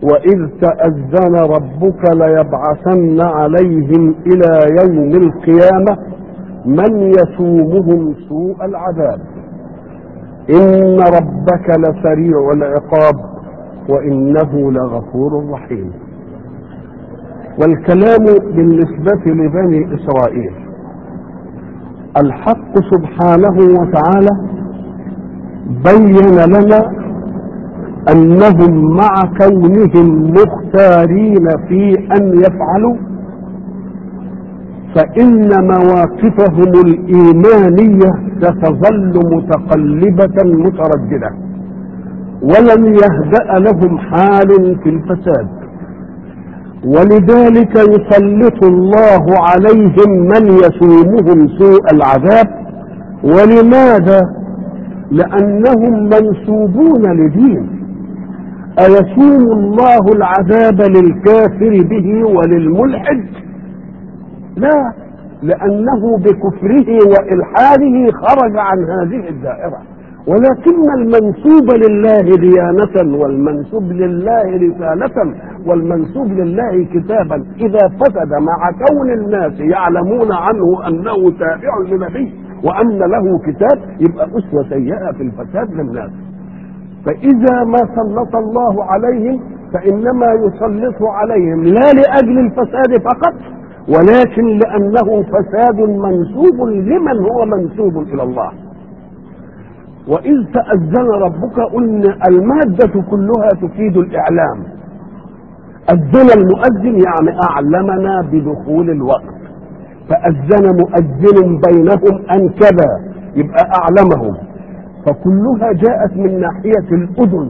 وإذ تأذن ربك ليبعثن عليهم إلى يوم القيامة من يسومهم سوء العذاب إن ربك لسريع العقاب وإنه لغفور رحيم والكلام بالنسبة لبني إسرائيل الحق سبحانه وتعالى بين لنا انهم مع كونهم مختارين في ان يفعلوا فان مواقفهم الايمانيه ستظل متقلبه متردده ولن يهدا لهم حال في الفساد ولذلك يسلط الله عليهم من يسومهم سوء العذاب ولماذا لانهم منسوبون لدين أيسوم الله العذاب للكافر به وللملحد لا لأنه بكفره وإلحاده خرج عن هذه الدائرة ولكن المنسوب لله ديانة والمنسوب لله رسالة والمنسوب لله كتابا إذا فسد مع كون الناس يعلمون عنه أنه تابع لنبي وأن له كتاب يبقى أسوة سيئة في الفساد للناس فإذا ما سلط الله عليهم فإنما يسلط عليهم لا لأجل الفساد فقط ولكن لأنه فساد منسوب لمن هو منسوب إلى الله وإذ تأذن ربك قلنا المادة كلها تفيد الإعلام أذن المؤذن يعني أعلمنا بدخول الوقت فأذن مؤذن بينهم أن كذا يبقى أعلمهم فكلها جاءت من ناحية الأذن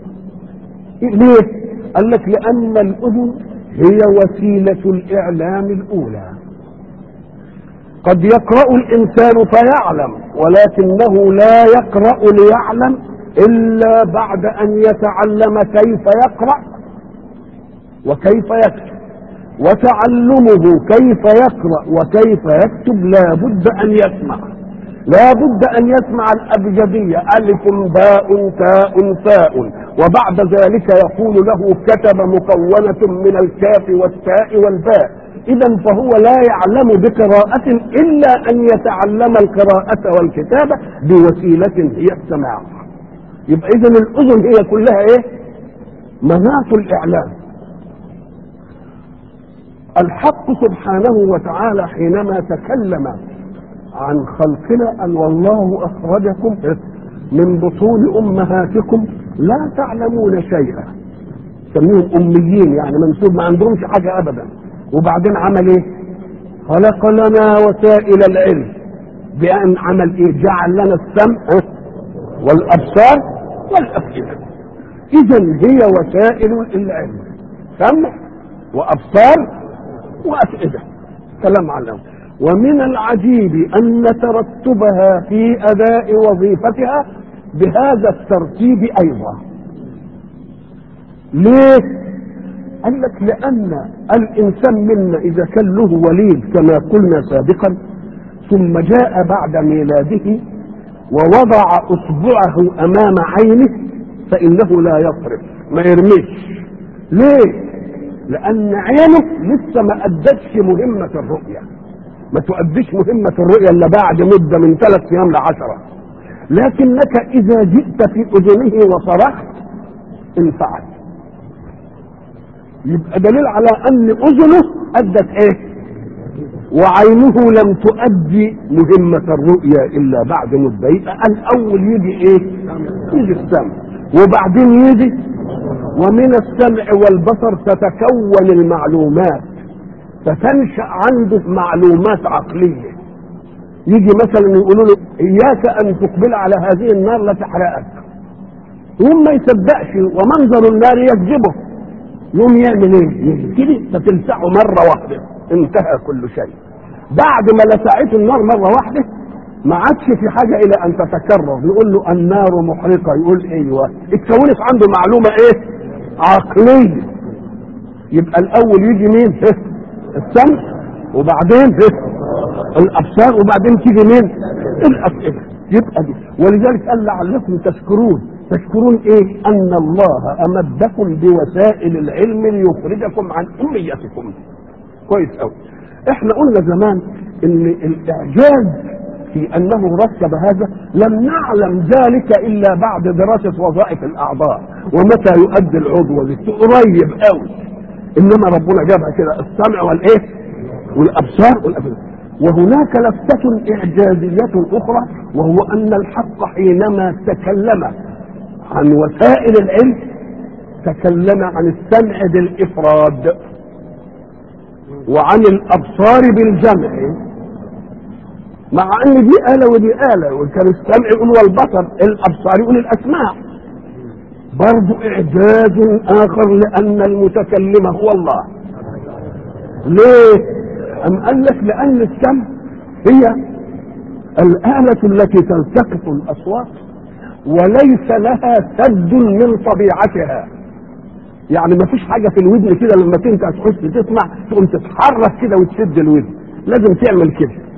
ليه؟ قال لك لأن الأذن هي وسيلة الإعلام الأولى قد يقرأ الإنسان فيعلم ولكنه لا يقرأ ليعلم إلا بعد أن يتعلم كيف يقرأ وكيف يكتب وتعلمه كيف يقرأ وكيف يكتب لا بد أن يسمع لا بد أن يسمع الأبجدية ألف باء تاء ثاء وبعد ذلك يقول له كتب مكونة من الكاف والتاء والباء إذا فهو لا يعلم بقراءة إلا أن يتعلم القراءة والكتابة بوسيلة هي السماع يبقى إذا الأذن هي كلها إيه؟ مناط الإعلام الحق سبحانه وتعالى حينما تكلم عن خلقنا أن والله أخرجكم من بطون أمهاتكم لا تعلمون شيئا سميهم أميين يعني منسوب ما عندهمش حاجة أبدا وبعدين عمل إيه؟ خلق لنا وسائل العلم بأن عمل إيه؟ جعل لنا السمع والأبصار والأفئدة إذا هي وسائل العلم سمع وأبصار وأفئدة كلام علم ومن العجيب أن ترتبها في أداء وظيفتها بهذا الترتيب أيضا ليه؟ قال لك لأن الإنسان منا إذا كان له وليد كما قلنا سابقا ثم جاء بعد ميلاده ووضع إصبعه أمام عينه فإنه لا يصرف ما يرميش ليه؟ لأن عينه لسه ما أدتش مهمة الرؤية ما تؤديش مهمة الرؤية إلا بعد مدة من ثلاث أيام لعشرة لكنك إذا جئت في أذنه وصرخت انفعل يبقى دليل على أن أذنه أدت إيه؟ وعينه لم تؤدي مهمة الرؤية إلا بعد مدة يبقى الأول يجي إيه؟ يجي السمع وبعدين يجي ومن السمع والبصر تتكون المعلومات فتنشا عنده معلومات عقليه يجي مثلا يقولوا له اياك ان تقبل على هذه النار لا تحرقك يقوم ما يصدقش ومنظر النار يكذبه يقوم يعمل ايه؟ كده فتلسعه مره واحده انتهى كل شيء بعد ما لسعته النار مره واحده ما عادش في حاجه الى ان تتكرر نقول له النار محرقه يقول ايوه اتكونت عنده معلومه ايه؟ عقليه يبقى الاول يجي مين؟ السمع وبعدين الابصار وبعدين تيجي مين؟ الافئده يبقى دي ولذلك قال لعلكم تشكرون تشكرون ايه ان الله امدكم بوسائل العلم ليخرجكم عن اميتكم كويس قوي احنا قلنا زمان ان الاعجاز في انه رتب هذا لم نعلم ذلك الا بعد دراسه وظائف الاعضاء ومتى يؤدي العضو قريب قوي انما ربنا جابها كده السمع والايه والابصار والافئده وهناك لفتة إعجازية أخرى وهو أن الحق حينما تكلم عن وسائل العلم تكلم عن السمع بالإفراد وعن الأبصار بالجمع مع أن دي آلة ودي آلة وكان السمع يقول والبصر الأبصار يقول الأسماع برضو إعجاز آخر لأن المتكلم هو الله ليه؟ أم قال لك لأن السمع هي الآلة التي تلتقط الأصوات وليس لها سد من طبيعتها يعني ما فيش حاجة في الودن كده لما انت تحس تسمع تقوم تتحرك كده وتسد الودن لازم تعمل كده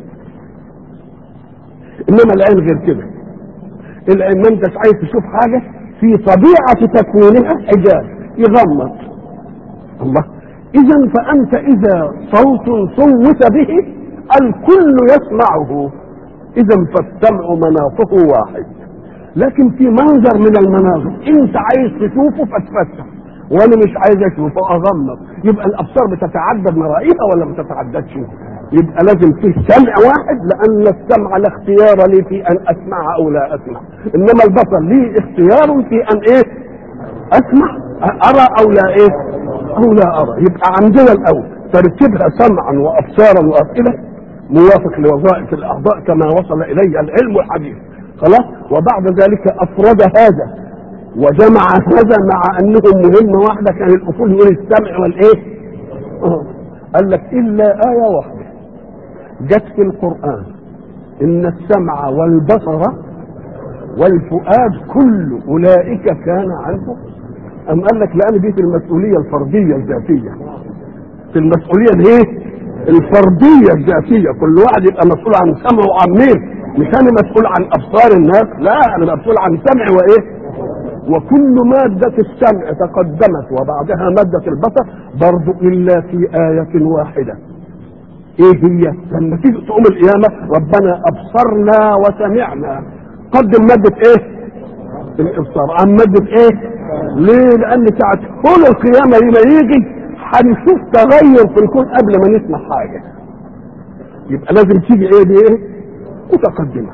انما العين غير كده العين ما انتش عايز تشوف حاجة في طبيعة تكوينها حجاب يغمض الله اذا فانت اذا صوت صوت به الكل يسمعه اذا فالسمع مناطه واحد لكن في منظر من المناظر انت عايز تشوفه فتفتح وانا مش عايز اشوفه اغمض يبقى الابصار بتتعدد مرائيها ولا ما بتتعددش يبقى لازم فيه سمع واحد لان السمع لا اختيار لي في ان اسمع او لا اسمع انما البصر لي اختيار في ان ايه اسمع ارى او لا ايه او لا ارى يبقى عندنا الاول ترتيبها سمعا وابصارا وافئده موافق لوظائف الاعضاء كما وصل اليه العلم الحديث خلاص وبعد ذلك افرد هذا وجمع هذا مع انهم مهمه واحده كان الاصول يقول السمع والايه أه. قال لك الا ايه واحده جت في القران ان السمع والبصر والفؤاد كل اولئك كان عنه ام قال لك لان دي في المسؤوليه الفرديه الذاتيه في المسؤوليه الايه الفرديه الذاتيه كل واحد يبقى مسؤول عن سمعه وعن مين مش انا مسؤول عن ابصار الناس لا انا مسؤول عن سمع وايه وكل مادة السمع تقدمت وبعدها مادة البصر برضو إلا في آية واحدة إيه هي؟ لما تيجي تقوم القيامة ربنا أبصرنا وسمعنا قدم مادة إيه؟ الإبصار عن مادة إيه؟ ليه؟ لأن ساعة كل القيامة لما يجي هنشوف تغير في الكون قبل ما نسمع حاجة يبقى لازم تيجي إيه بإيه؟ متقدمة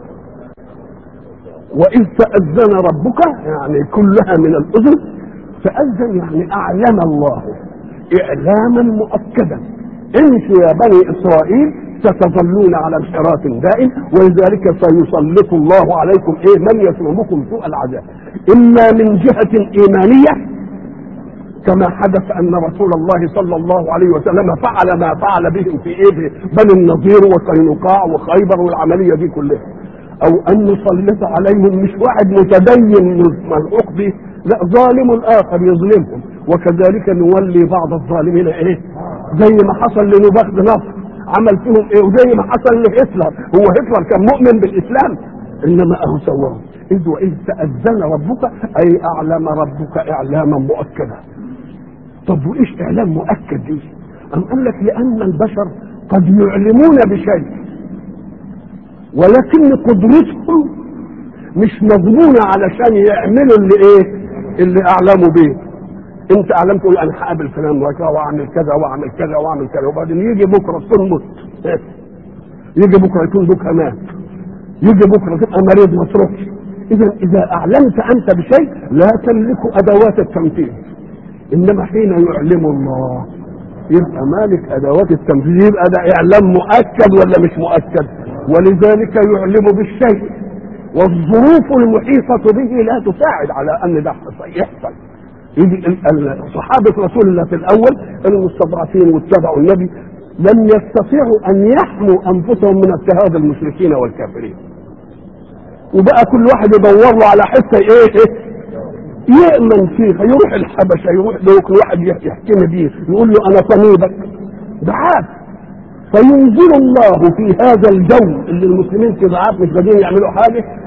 وإذ تأذن ربك يعني كلها من الأذن تأذن يعني أعلم الله إعلاما مؤكدا انتوا يا بني إسرائيل ستظلون على انحراف دائم ولذلك سيسلط الله عليكم إيه من يسلمكم سوء العذاب إما من جهة إيمانية كما حدث ان رسول الله صلى الله عليه وسلم فعل ما فعل بهم في ايه بني النضير وقينقاع وخيبر والعمليه دي كلها او ان نسلط عليهم مش واحد متدين ملحوق به لا ظالم اخر يظلمهم وكذلك نولي بعض الظالمين ايه زي ما حصل لنبخت نصر عمل فيهم ايه وزي ما حصل لهتلر هو هتلر كان مؤمن بالاسلام انما اهو سواه اذ واذ تاذن ربك اي اعلم ربك اعلاما مؤكدا طب وايش اعلام مؤكد دي ام قال لك لان البشر قد يعلمون بشيء ولكن قدرتهم مش مضمونة علشان يعملوا اللي ايه اللي اعلموا بيه انت اعلمت تقول انا هقابل فلان واعمل كذا واعمل كذا واعمل كذا وبعدين يجي بكره تكون مت يجي بكره يكون بكره مات يجي بكره تبقى مريض ما تروحش اذا اذا اعلمت انت بشيء لا تملك ادوات التمثيل انما حين يعلم الله يبقى مالك ادوات التنفيذ يبقى ده اعلام مؤكد ولا مش مؤكد ولذلك يعلم بالشيء والظروف المحيطة به لا تساعد على ان ده يحصل يجي صحابة رسول الله في الاول المستضعفين واتبعوا النبي لم يستطيعوا ان يحموا انفسهم من اضطهاد المشركين والكافرين وبقى كل واحد يدور له على حته ايه يأمن فيها يروح الحبشة يروح له كل واحد يحكم بيه يقول له أنا صنيبك ده عاد فينزل الله في هذا الجو اللي المسلمين في ضعاف مش قادرين يعملوا حاجة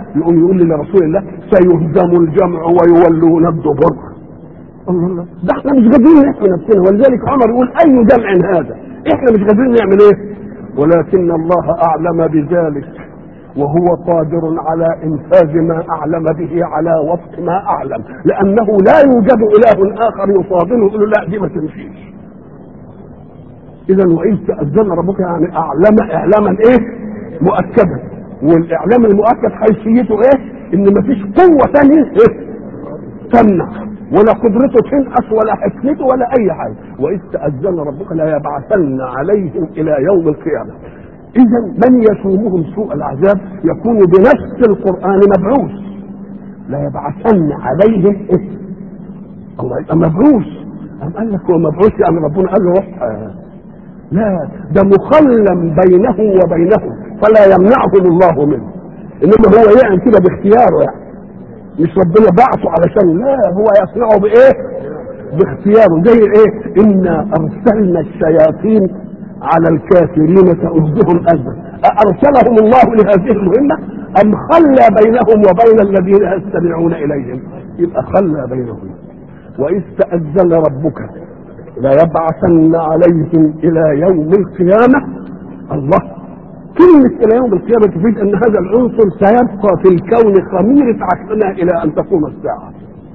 يقوم يقول لي لرسول الله سيهزم الجمع ويولون الدبر الله الله ده احنا مش قادرين نحمي نفسنا ولذلك عمر يقول اي جمع هذا احنا مش قادرين نعمل ايه ولكن الله اعلم بذلك وهو قادر على انفاذ ما اعلم به على وفق ما اعلم لانه لا يوجد اله اخر يصادمه يقول له لا دي ما تمشيش اذا واذ تاذن ربك يعني اعلم اعلاما ايه مؤكدا والاعلام المؤكد حيثيته ايه ان مفيش قوه ثانيه إيه؟ تمنع ولا قدرته تنقص ولا حكمته ولا اي حاجه واذ تاذن ربك لا يبعثن عليهم الى يوم القيامه اذا من يسومهم سوء العذاب يكون بنفس القران مبعوث لا يبعثن عليهم إيه؟ الله يبقى مبعوث أم قال لك هو مبعوث يعني ربنا قال له روح آه. لا ده مخلم بينه وبينهم فلا يمنعهم الله منه انما هو يعني كده باختياره يعني مش ربنا بعثه علشان لا هو يصنعه بايه باختياره زي ايه انا ارسلنا الشياطين على الكافرين تؤذهم اذى أأرسلهم الله لهذه المهمة أم خلى بينهم وبين الذين يستمعون إليهم يبقى خلى بينهم وإذ تأذن ربك ليبعثن عليهم إلى يوم القيامة الله كلمة إلى يوم القيامة تفيد أن هذا العنصر سيبقى في الكون خميرة عقلنا إلى أن تقوم الساعة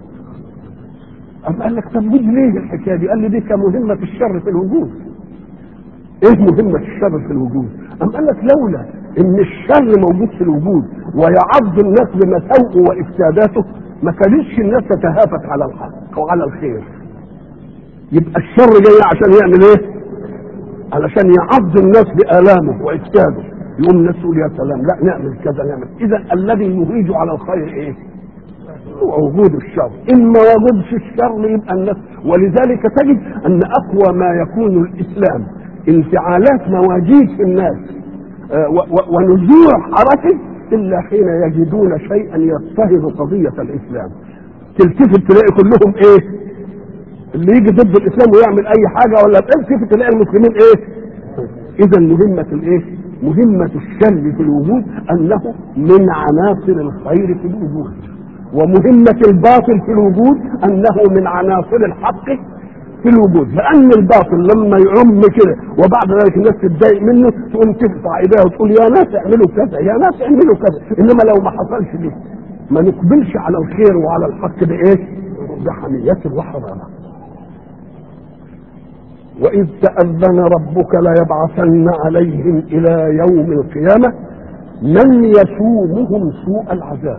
أم قال لك طب ليه الحكاية دي؟ قال لي دي كمهمة الشر في الوجود ايه مهمة الشر في الوجود أم قال لك لولا ان الشر موجود في الوجود ويعض الناس بمساوئه وافساداته ما كانتش الناس تتهافت على الحق وعلى الخير يبقى الشر جاي عشان يعمل ايه علشان يعض الناس بآلامه وإفساده يقوم الناس يقول يا سلام لا نعمل كذا نعمل إذا الذي يهيج على الخير إيه؟ هو وجود الشر إن ما وجدش الشر يبقى الناس ولذلك تجد أن أقوى ما يكون الإسلام انفعالات مواجيد في الناس آه، و- و- ونزوع حركه إلا حين يجدون شيئا يضطهد قضية الإسلام تلتفت تلاقي كلهم إيه؟ اللي يجي ضد الاسلام ويعمل اي حاجه ولا كيف تلاقي المسلمين ايه اذا مهمه الايه مهمه الشر في الوجود انه من عناصر الخير في الوجود ومهمه الباطل في الوجود انه من عناصر الحق في الوجود لان الباطل لما يعم كده وبعد ذلك الناس تتضايق منه تقوم تقطع ايديها وتقول يا ناس اعملوا كذا يا ناس اعملوا كذا انما لو ما حصلش دي ما نقبلش على الخير وعلى الحق بايه بحمية وحرارة وإذ تأذن ربك ليبعثن عليهم إلى يوم القيامة من يسومهم سوء العذاب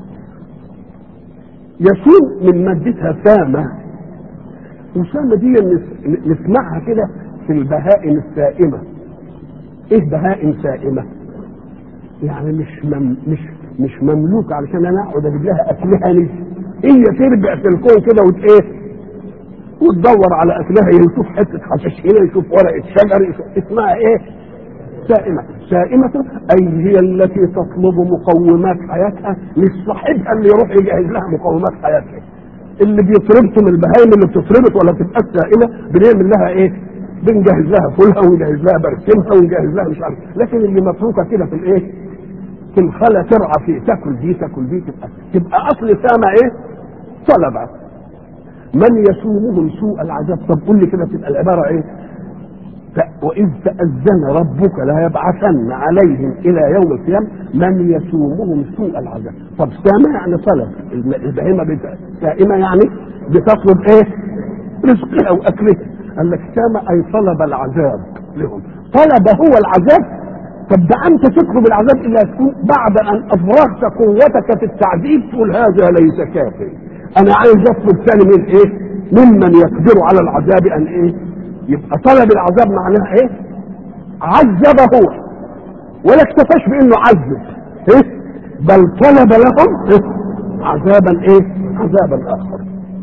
يسوم من مادتها سامة وسامة دي نس- نسمعها كده في البهائم السائمة ايه بهائم سائمة يعني مش مم مش مش مملوك علشان انا اقعد اجيب لها اكلها ليه هي تربع في الكون كده وت ايه وتدور على اكلها يشوف حته حشيش هنا يشوف ورقه شجر يشوف اسمها ايه؟ سائمه، سائمه اي هي التي تطلب مقومات حياتها مش صاحبها اللي يروح يجهز لها مقومات حياتها. اللي بيطربتم البهايم اللي بتطربت ولا تبقى سائمه بنعمل لها ايه؟ بنجهز لها فولها ونجهز لها برسمها ونجهز لها مش عارف، لكن اللي متروكه كده في الايه؟ في الخلا ترعى فيه تاكل دي تاكل دي تبقى تبقى اصل سامه ايه؟ طلبه من يسومهم سوء العذاب طب قول لي كده تبقى العباره ايه ف- واذ تاذن ربك ليبعثن عليهم الى يوم القيامه من يسومهم سوء العذاب طب سامع يعني طلب الم- البهيمه بت- سائمه يعني بتطلب ايه رزقها واكلها قال لك سامع اي طلب العذاب لهم طلب هو العذاب طب ده انت تطلب العذاب الا تكون بعد ان افرغت قوتك في التعذيب تقول هذا ليس كافي انا عايز اطلب ثاني من ايه ممن يقدر على العذاب ان ايه يبقى طلب العذاب معناها ايه عذب هو ولا اكتفاش بانه عذب ايه بل طلب لهم إيه؟ عذابا ايه عذابا اخر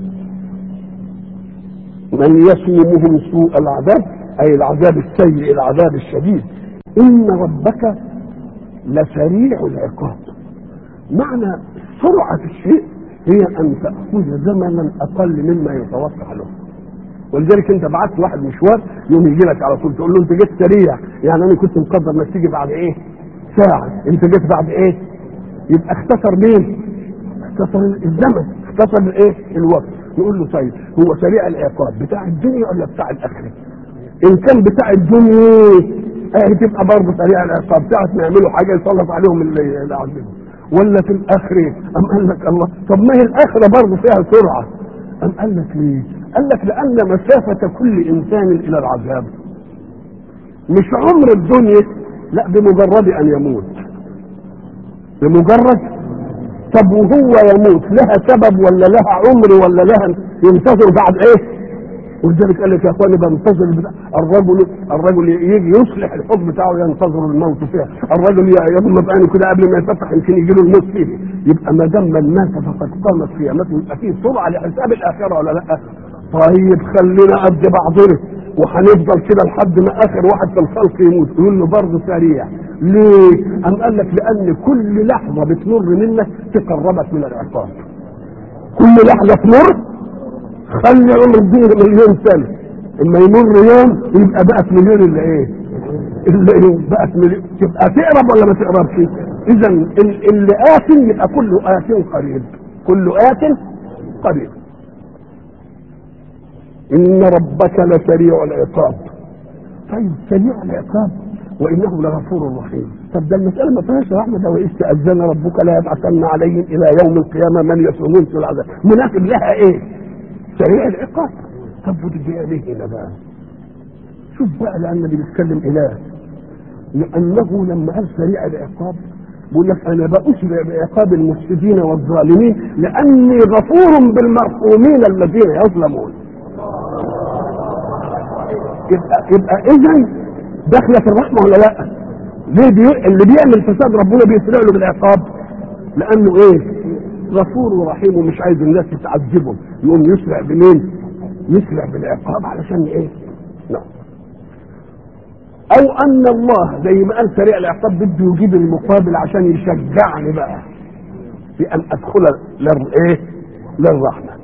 من يسومهم سوء العذاب اي العذاب السيء العذاب الشديد ان ربك لسريع العقاب معنى سرعة الشيء هي ان تأخذ زمنا اقل مما يتوقع له ولذلك انت بعت واحد مشوار يوم يجي لك على طول تقول له انت جيت سريع يعني انا كنت مقدر انك تيجي بعد ايه؟ ساعة انت جيت بعد ايه؟ يبقى اختصر مين؟ اختصر الزمن اختصر الايه؟ الوقت نقول له طيب هو سريع العقاب بتاع الدنيا ولا بتاع الاخره؟ ان كان بتاع الدنيا اه تبقى برضه سريع العقاب ساعة ما يعملوا حاجه يسلط عليهم اللي اللي عايزينه ولا في الاخره ام قال لك الله طب ما هي الاخره برضه فيها سرعه ام قال لك ليه؟ قال لك لان مسافه كل انسان الى العذاب مش عمر الدنيا لا بمجرد ان يموت بمجرد طب وهو يموت لها سبب ولا لها عمر ولا لها ينتظر بعد ايه ولذلك قال لك يا اخواني بنتظر بتاع الرجل الرجل يجي يصلح الحب بتاعه ينتظر الموت فيها الرجل يغمض عينه كده قبل ما يفتح يمكن يجي له الموت فيه يبقى ما دام من مات فقد قامت قيامته يبقى فيه سرعه لحساب الاخره ولا لا؟ طيب خلينا قد بعضنا وهنفضل كده لحد ما اخر واحد في الخلق يموت يقول له برضه سريع ليه؟ قام قال لك لان كل لحظه بتمر منك تقربك من العقاب كل لحظه تمر خلي عمر الدين مليون سنه اما يمر يوم يبقى بقت مليون اللي ايه؟ اللي بقت مليون تبقى تقرب ولا ما تقربش؟ اذا اللي آت يبقى كله آت قريب كله آت قريب إن ربك لسريع العقاب طيب سريع العقاب وإنه لغفور رحيم طب ده المسألة ما فيهاش رحمة ده وإذ تأذن ربك لا يبعثن عليهم إلى يوم القيامة من يسلمون في العذاب مناسب لها إيه؟ سريع العقاب طب ودي جايه ليه هنا بقى؟ شوف بقى لأن اللي بيتكلم إله لأنه لما قال سريع العقاب بيقول لك أنا بأسرع بعقاب المفسدين والظالمين لأني غفور بالمرحومين الذين يظلمون يبقى يبقى اذا داخله في الرحمه ولا لا؟ ليه بي... اللي بيعمل فساد ربنا بيسرع له بالعقاب لانه ايه؟ غفور ورحيم ومش عايز الناس تعذبهم يقوم يسرع بمين؟ يسرع بالعقاب علشان ايه؟ نعم او ان الله زي ما قال سريع العقاب بده يجيب المقابل عشان يشجعني بقى في ان ادخل لل ايه؟ للرحمه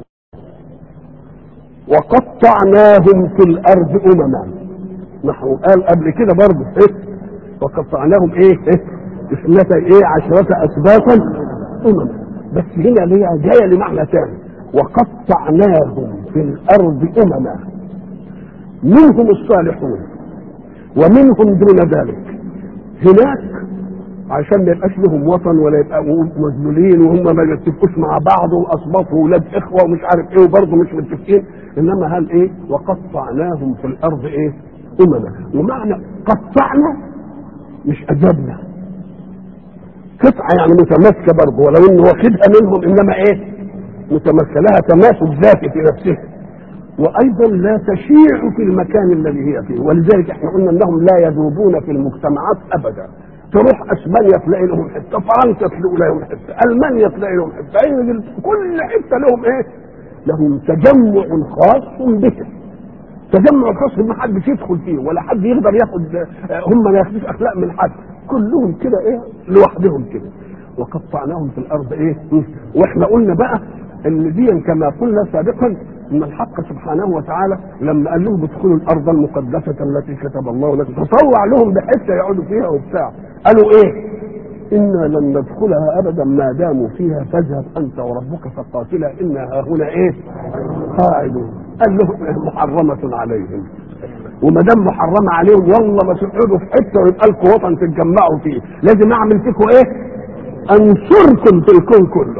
وقطعناهم في الارض امما نحو قال قبل كده برضه ايه وقطعناهم ايه ايه اثنتي ايه عشرة اسباطا امما بس هنا ليه جايه لمعنى ثاني وقطعناهم في الارض امما منهم الصالحون ومنهم دون ذلك هناك عشان ما يبقاش لهم وطن ولا يبقوا مذلولين وهم ما يتفقوش مع بعض واصباط واولاد اخوه ومش عارف ايه وبرضه مش متفقين انما قال ايه وقطعناهم في الارض ايه امما ومعنى قطعنا مش اجبنا قطعه يعني متماسكه برضه ولو انه واخدها منهم انما ايه متماسكه لها تماسك ذاتي في نفسها وايضا لا تشيع في المكان الذي هي فيه ولذلك احنا قلنا انهم لا يذوبون في المجتمعات ابدا تروح اسبانيا تلاقي لهم حته فرنسا تلاقي لهم حته المانيا تلاقي لهم حته انجلترا كل حته لهم ايه لهم تجمع خاص بهم تجمع خاص ما حدش يدخل فيه ولا حد يقدر ياخد هم ما ياخدوش اخلاق من حد كلهم كده ايه لوحدهم كده وقطعناهم في الارض ايه واحنا قلنا بقى ان دي كما قلنا سابقا ان الحق سبحانه وتعالى لما قال لهم ادخلوا الارض المقدسه التي كتب الله لكم تطوع لهم بحته يقعدوا فيها وبتاع قالوا ايه انا لن ندخلها ابدا ما داموا فيها فاذهب انت وربك فقاتلا انا ها هنا ايه قاعدون قال لهم محرمه عليهم وما دام محرمه عليهم والله ما تقعدوا في حته ويبقى لكم وطن تتجمعوا فيه لازم اعمل فيكم ايه انصركم في الكون كله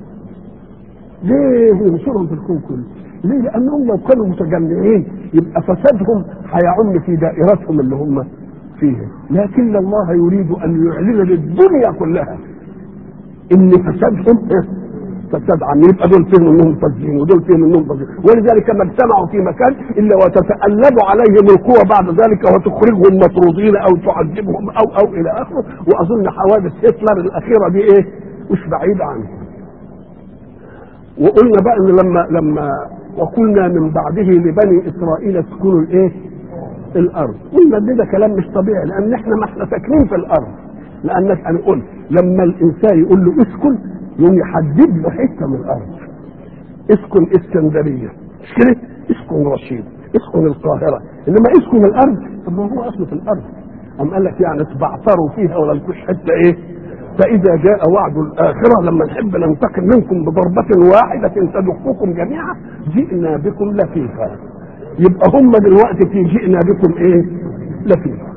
ليه ينصرهم في الكون كله ليه لانهم لو كانوا متجمعين يبقى فسادهم هيعم في دائرتهم اللي هم فيها لكن الله يريد ان يعلن للدنيا كلها ان فسادهم فساد عام يبقى دول فيهم انهم فاسدين ودول فيهم انهم فاسدين ولذلك ما اجتمعوا في مكان الا وتتألب عليهم القوى بعد ذلك وتخرجهم مطرودين او تعذبهم او او الى اخره واظن حوادث هتلر الاخيره دي ايه مش بعيده عنهم وقلنا بقى ان لما لما وقلنا من بعده لبني اسرائيل اسكنوا الايه؟ الارض قلنا ده, ده كلام مش طبيعي لان احنا ما احنا ساكنين في الارض لانك انا قلت لما الانسان يقول له اسكن يقوم يحدد له حته من الارض اسكن اسكندريه مش كده؟ اسكن رشيد اسكن القاهره انما اسكن الارض طب ما هو اصله في الارض قام قال لك يعني تبعتروا فيها ولا لكوش حته ايه؟ فإذا جاء وعد الآخرة لما نحب ننتقم منكم بضربة واحدة تدقكم جميعا جئنا بكم لفيفا يبقى هم دلوقتي في جئنا بكم ايه لفيفا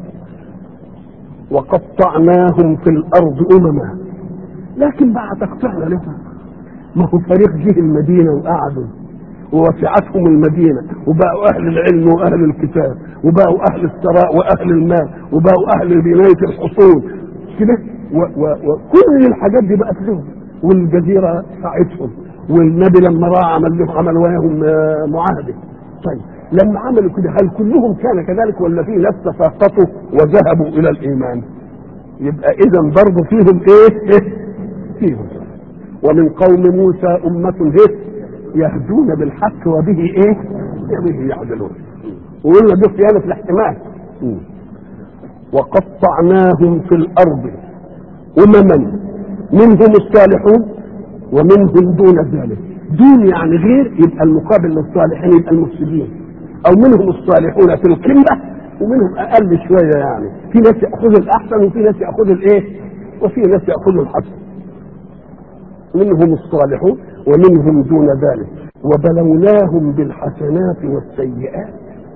وقطعناهم في الأرض أمما لكن بعد تقطعنا لهم ما هو فريق جه المدينة وقعدوا ووسعتهم المدينة وبقوا أهل العلم وأهل الكتاب وبقوا أهل الثراء وأهل المال وبقوا أهل بناية الحصول كده وكل الحاجات دي بقت لهم والجزيرة ساعتهم والنبي لما راى عمل لهم عمل وياهم معاهدة طيب لما عملوا كده هل كلهم كان كذلك ولا في ناس تساقطوا وذهبوا إلى الإيمان يبقى إذا برضه فيهم إيه؟ إيه؟ فيهم ومن قوم موسى أمة إيه؟ يهدون بالحق وبه ايه؟ به يعدلون. وقلنا دي صيانة الاحتمال. وقطعناهم في الأرض أمما منهم الصالحون ومنهم دون ذلك. دون يعني غير يبقى المقابل للصالحين يبقى المفسدين. أو منهم الصالحون في القمة ومنهم أقل شوية يعني. في ناس يأخذوا الأحسن وفي ناس يأخذوا الإيه؟ وفي ناس يأخذوا الحسن. منهم الصالحون ومنهم دون ذلك وبلوناهم بالحسنات والسيئات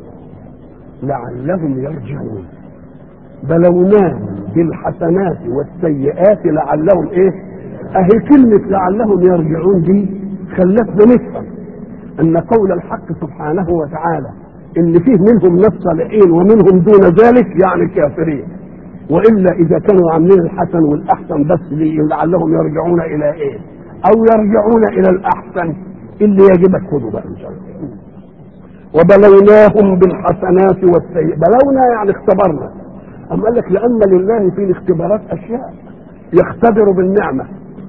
لعلهم يرجعون بلوناهم بالحسنات والسيئات لعلهم ايه اهي كلمة لعلهم يرجعون دي خلتنا نفهم ان قول الحق سبحانه وتعالى ان فيه منهم ناس صالحين ومنهم دون ذلك يعني كافرين والا اذا كانوا عاملين الحسن والاحسن بس لعلهم يرجعون الى ايه او يرجعون الى الاحسن اللي يجبك خذوا بقى ان شاء الله وبلوناهم بالحسنات والسيئات بلونا يعني اختبرنا أم قال لك لأن لله في الاختبارات أشياء يختبر بالنعمة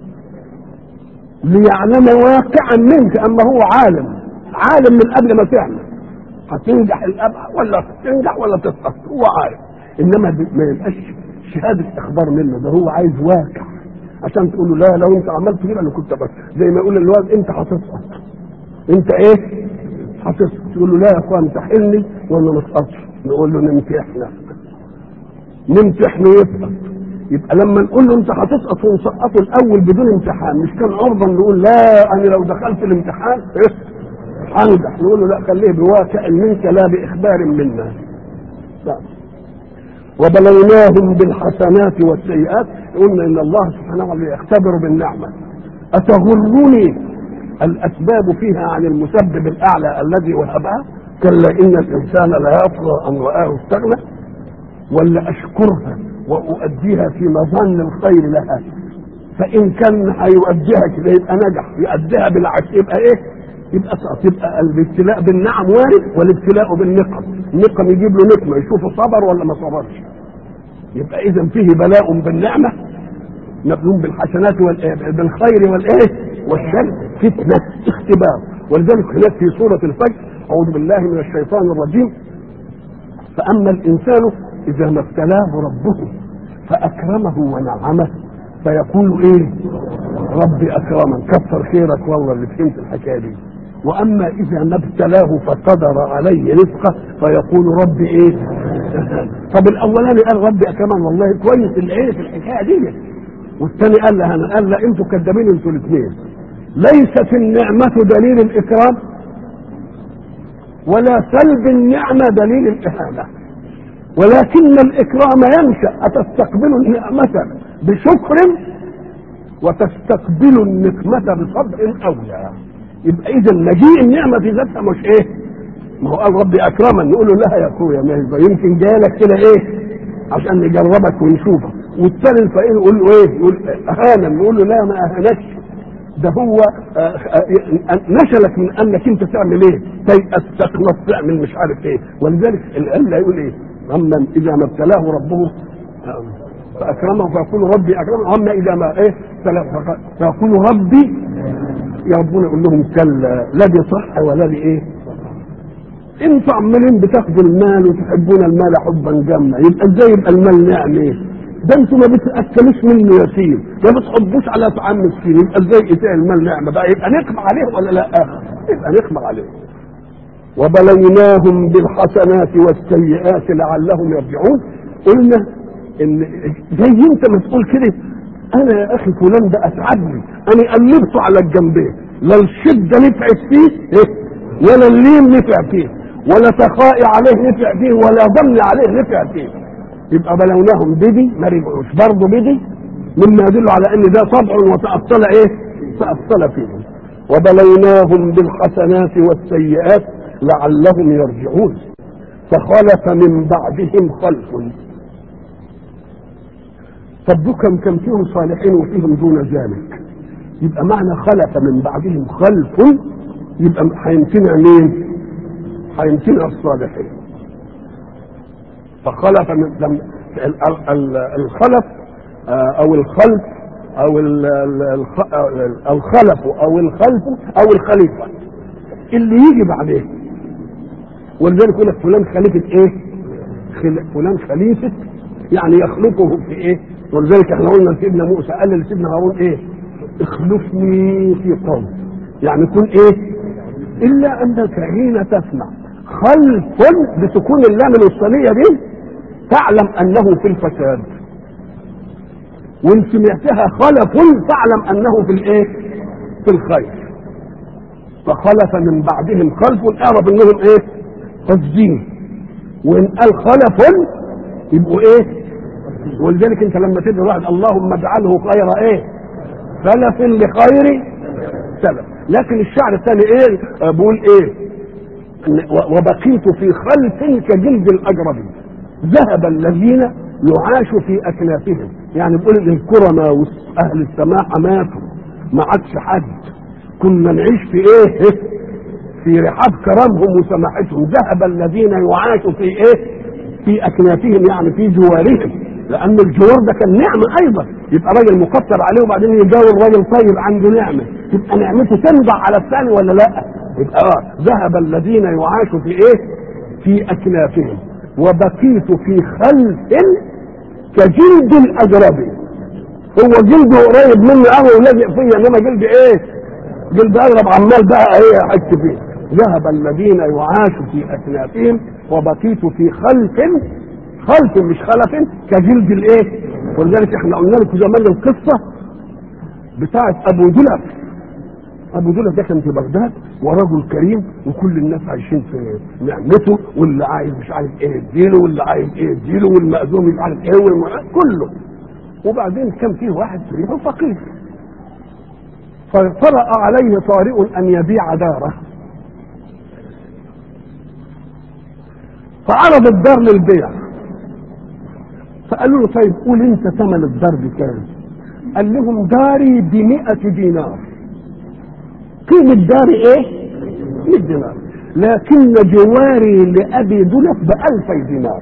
ليعلم واقعا منك أما هو عالم عالم من قبل ما تعمل هتنجح الأبع ولا تنجح ولا تسقط هو عارف إنما ما يبقاش شهادة إخبار منه ده هو عايز واقع عشان تقول له لا لو انت عملت كده انا كنت بس زي ما يقول الواد انت هتسقط انت ايه هتسقط تقول له لا يا اخوان امتحني ولا ما اسقطش نقول له نمتحنك نمتحنه يسقط يبقى لما نقول له انت هتسقط ونسقطه الاول بدون امتحان مش كان عرضا نقول لا انا لو دخلت الامتحان ايه هنجح نقول له لا خليه بواقع منك لا باخبار منا لا وبلوناهم بالحسنات والسيئات قلنا ان الله سبحانه وتعالى يختبر بالنعمه اتغرني الاسباب فيها عن المسبب الاعلى الذي وهبها كلا ان الانسان لا يطغى ان راه استغنى ولا اشكرها واؤديها في مظن الخير لها فان كان هيؤديها كده يبقى نجح يؤديها بالعكس يبقى ايه يبقى سقط يبقى الابتلاء بالنعم وارد والابتلاء بالنقم النقم يجيب له نقمه يشوفه صبر ولا ما صبرش يبقى اذا فيه بلاء بالنعمه مبلوم بالحسنات بالخير والايه والشر فتنه اختبار ولذلك هناك في سوره الفجر اعوذ بالله من الشيطان الرجيم فاما الانسان اذا ما ابتلاه ربه فاكرمه ونعمه فيقول ايه ربي اكرمن كثر خيرك والله اللي فهمت الحكايه دي واما اذا ما ابتلاه فقدر عليه رزقه فيقول ربي ايه طب الاولاني قال ربي اكرمن والله كويس اللي ايه في الحكايه دي والثاني قال لها انا قال لا انتوا كدابين انتوا الاثنين ليست النعمه دليل الاكرام ولا سلب النعمه دليل الاهانه ولكن الاكرام ينشا اتستقبل النعمه بشكر وتستقبل النقمه بصبر اولى يبقى اذا مجيء النعمه في ذاتها مش ايه ما هو قال ربي اكرما نقول له لا يا اخويا ما يمكن جالك كده ايه عشان نجربك ونشوفك والثاني الفقير يقول له ايه يقول اهانا نقول له لا ما اهانكش ده هو آه آه نشلك من انك انت تعمل ايه تيأس تخلص تعمل مش عارف ايه ولذلك الا يقول ايه اما اذا ما ابتلاه ربه فاكرمه فيقول ربي اكرمه اما اذا ما ايه فيقول ربي يا ربنا يقول لهم كلا لا دي صح ولا دي ايه انتوا عمالين بتاخدوا المال وتحبون المال حبا جما يبقى ازاي يبقى المال نعم ايه ده انتوا ما بتاكلوش منه يسير ما بتحبوش على طعام مسكين يبقى ازاي ايتاء المال نعمه بقى يبقى نقمع عليه ولا لا يبقى نقمع عليه وبلوناهم بالحسنات والسيئات لعلهم يرجعون قلنا ان زي انت ما تقول كده انا يا اخي فلان ده اتعبني انا قلبته على الجنبين لا الشده نفعت فيه إيه؟ ولا اللين نفع فيه ولا سخائي عليه نفع فيه ولا ضل عليه نفع فيه يبقى بلوناهم بدي ما رجعوش برضه بدي مما يدل على ان ده طبع وتأصل ايه تأصل فيهم وبلوناهم بالحسنات والسيئات لعلهم يرجعون فخلف من بعدهم خلف طب كم كم فيهم صالحين وفيهم دون ذلك يبقى معنى خلف من بعدهم خلف يبقى هيمتنع مين هيمتنع الصالحين فخلف من لم ال- ال- الخلف آه، او الخلف او ال- ال- الخ- آه، الخلف او الخلف او الخليفه اللي يجي بعدين ولذلك يقول لك فلان خليفه ايه؟ خل... فلان خليفه يعني يخلفه في ايه؟ ولذلك احنا قلنا لسيدنا موسى قال لسيدنا هارون ايه؟ اخلفني في قوم يعني كن ايه؟ الا انك حين تسمع خلف بسكون اللام الوسطانيه دي تعلم انه في الفساد وان سمعتها خلف فاعلم انه في الايه؟ في الخير فخلف من بعدهم خلف اعرف انهم ايه؟ قصدين وان قال خلف يبقوا ايه؟ ولذلك انت لما تدعي واحد اللهم اجعله خير ايه؟ سلف لخير سلف لكن الشعر الثاني ايه؟ آه، بيقول ايه؟ إن- و- وبقيت في خلف كجلد الاجرب ذهب الذين يعاش في اكنافهم يعني بيقول الكرماء واهل السماحه ماتوا ما عادش حد كنا نعيش في ايه في رحاب كرمهم وسماحتهم ذهب الذين يعاشوا في ايه في اكنافهم يعني في جوارهم لان الجوار ده كان نعمه ايضا يبقى راجل مكتر عليه وبعدين يجاور راجل طيب عنده نعمه تبقى نعمته تنضع على الثاني ولا لا يبقى اه ذهب الذين يعاشوا في ايه في اكنافهم وبقيت في خلف كجلد الاجرب هو جلده قريب مني قوي ولازق فيا انما جلد ايه جلد اغرب عمال بقى ايه احس فيه ذهب الذين يعاشوا في اكنافهم وبقيت في خلف خلف مش خلف كجلد الايه ولذلك احنا قلنا لكم زمان القصه بتاعت ابو دلف ابو دلف ده كان في بغداد ورجل كريم وكل الناس عايشين في نعمته واللي عايز مش عارف ايه يديله واللي عايز ايه يديله والمأذون مش عارف ايه والم... كله وبعدين كان فيه واحد كريم فقير فطرأ عليه طارئ أن يبيع داره فعرض الدار للبيع فقالوا له طيب قول انت ثمن الدار بكام قال لهم داري بمئة دينار قيمة داري ايه 100 دينار لكن جواري لأبي دلف بألفي دينار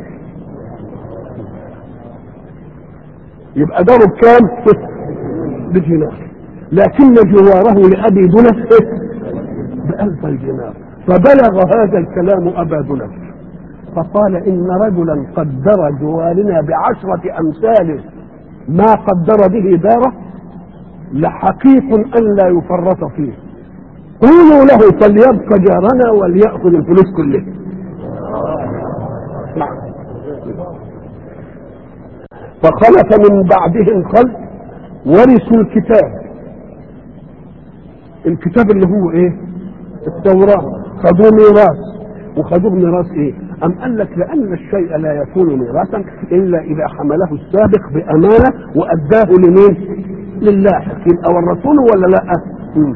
يبقى داره بكام بدينار لكن جواره لأبي دلف بألفي دينار فبلغ هذا الكلام أبا دلف فقال إن رجلا قدر جوارنا بعشرة أمثال ما قدر به داره لحقيق أن لا يفرط فيه قولوا له فليبقى جارنا وليأخذ الفلوس كلها نعم. فخلف من بعدهم خلف ورثوا الكتاب الكتاب اللي هو ايه التوراة خدوه ميراث وخدوه ميراث ايه أم قال لك لأن الشيء لا يكون ميراثا إلا إذا حمله السابق بأمانة وأداه لمين؟ للاحق يبقى والرسول ولا لا؟ مم.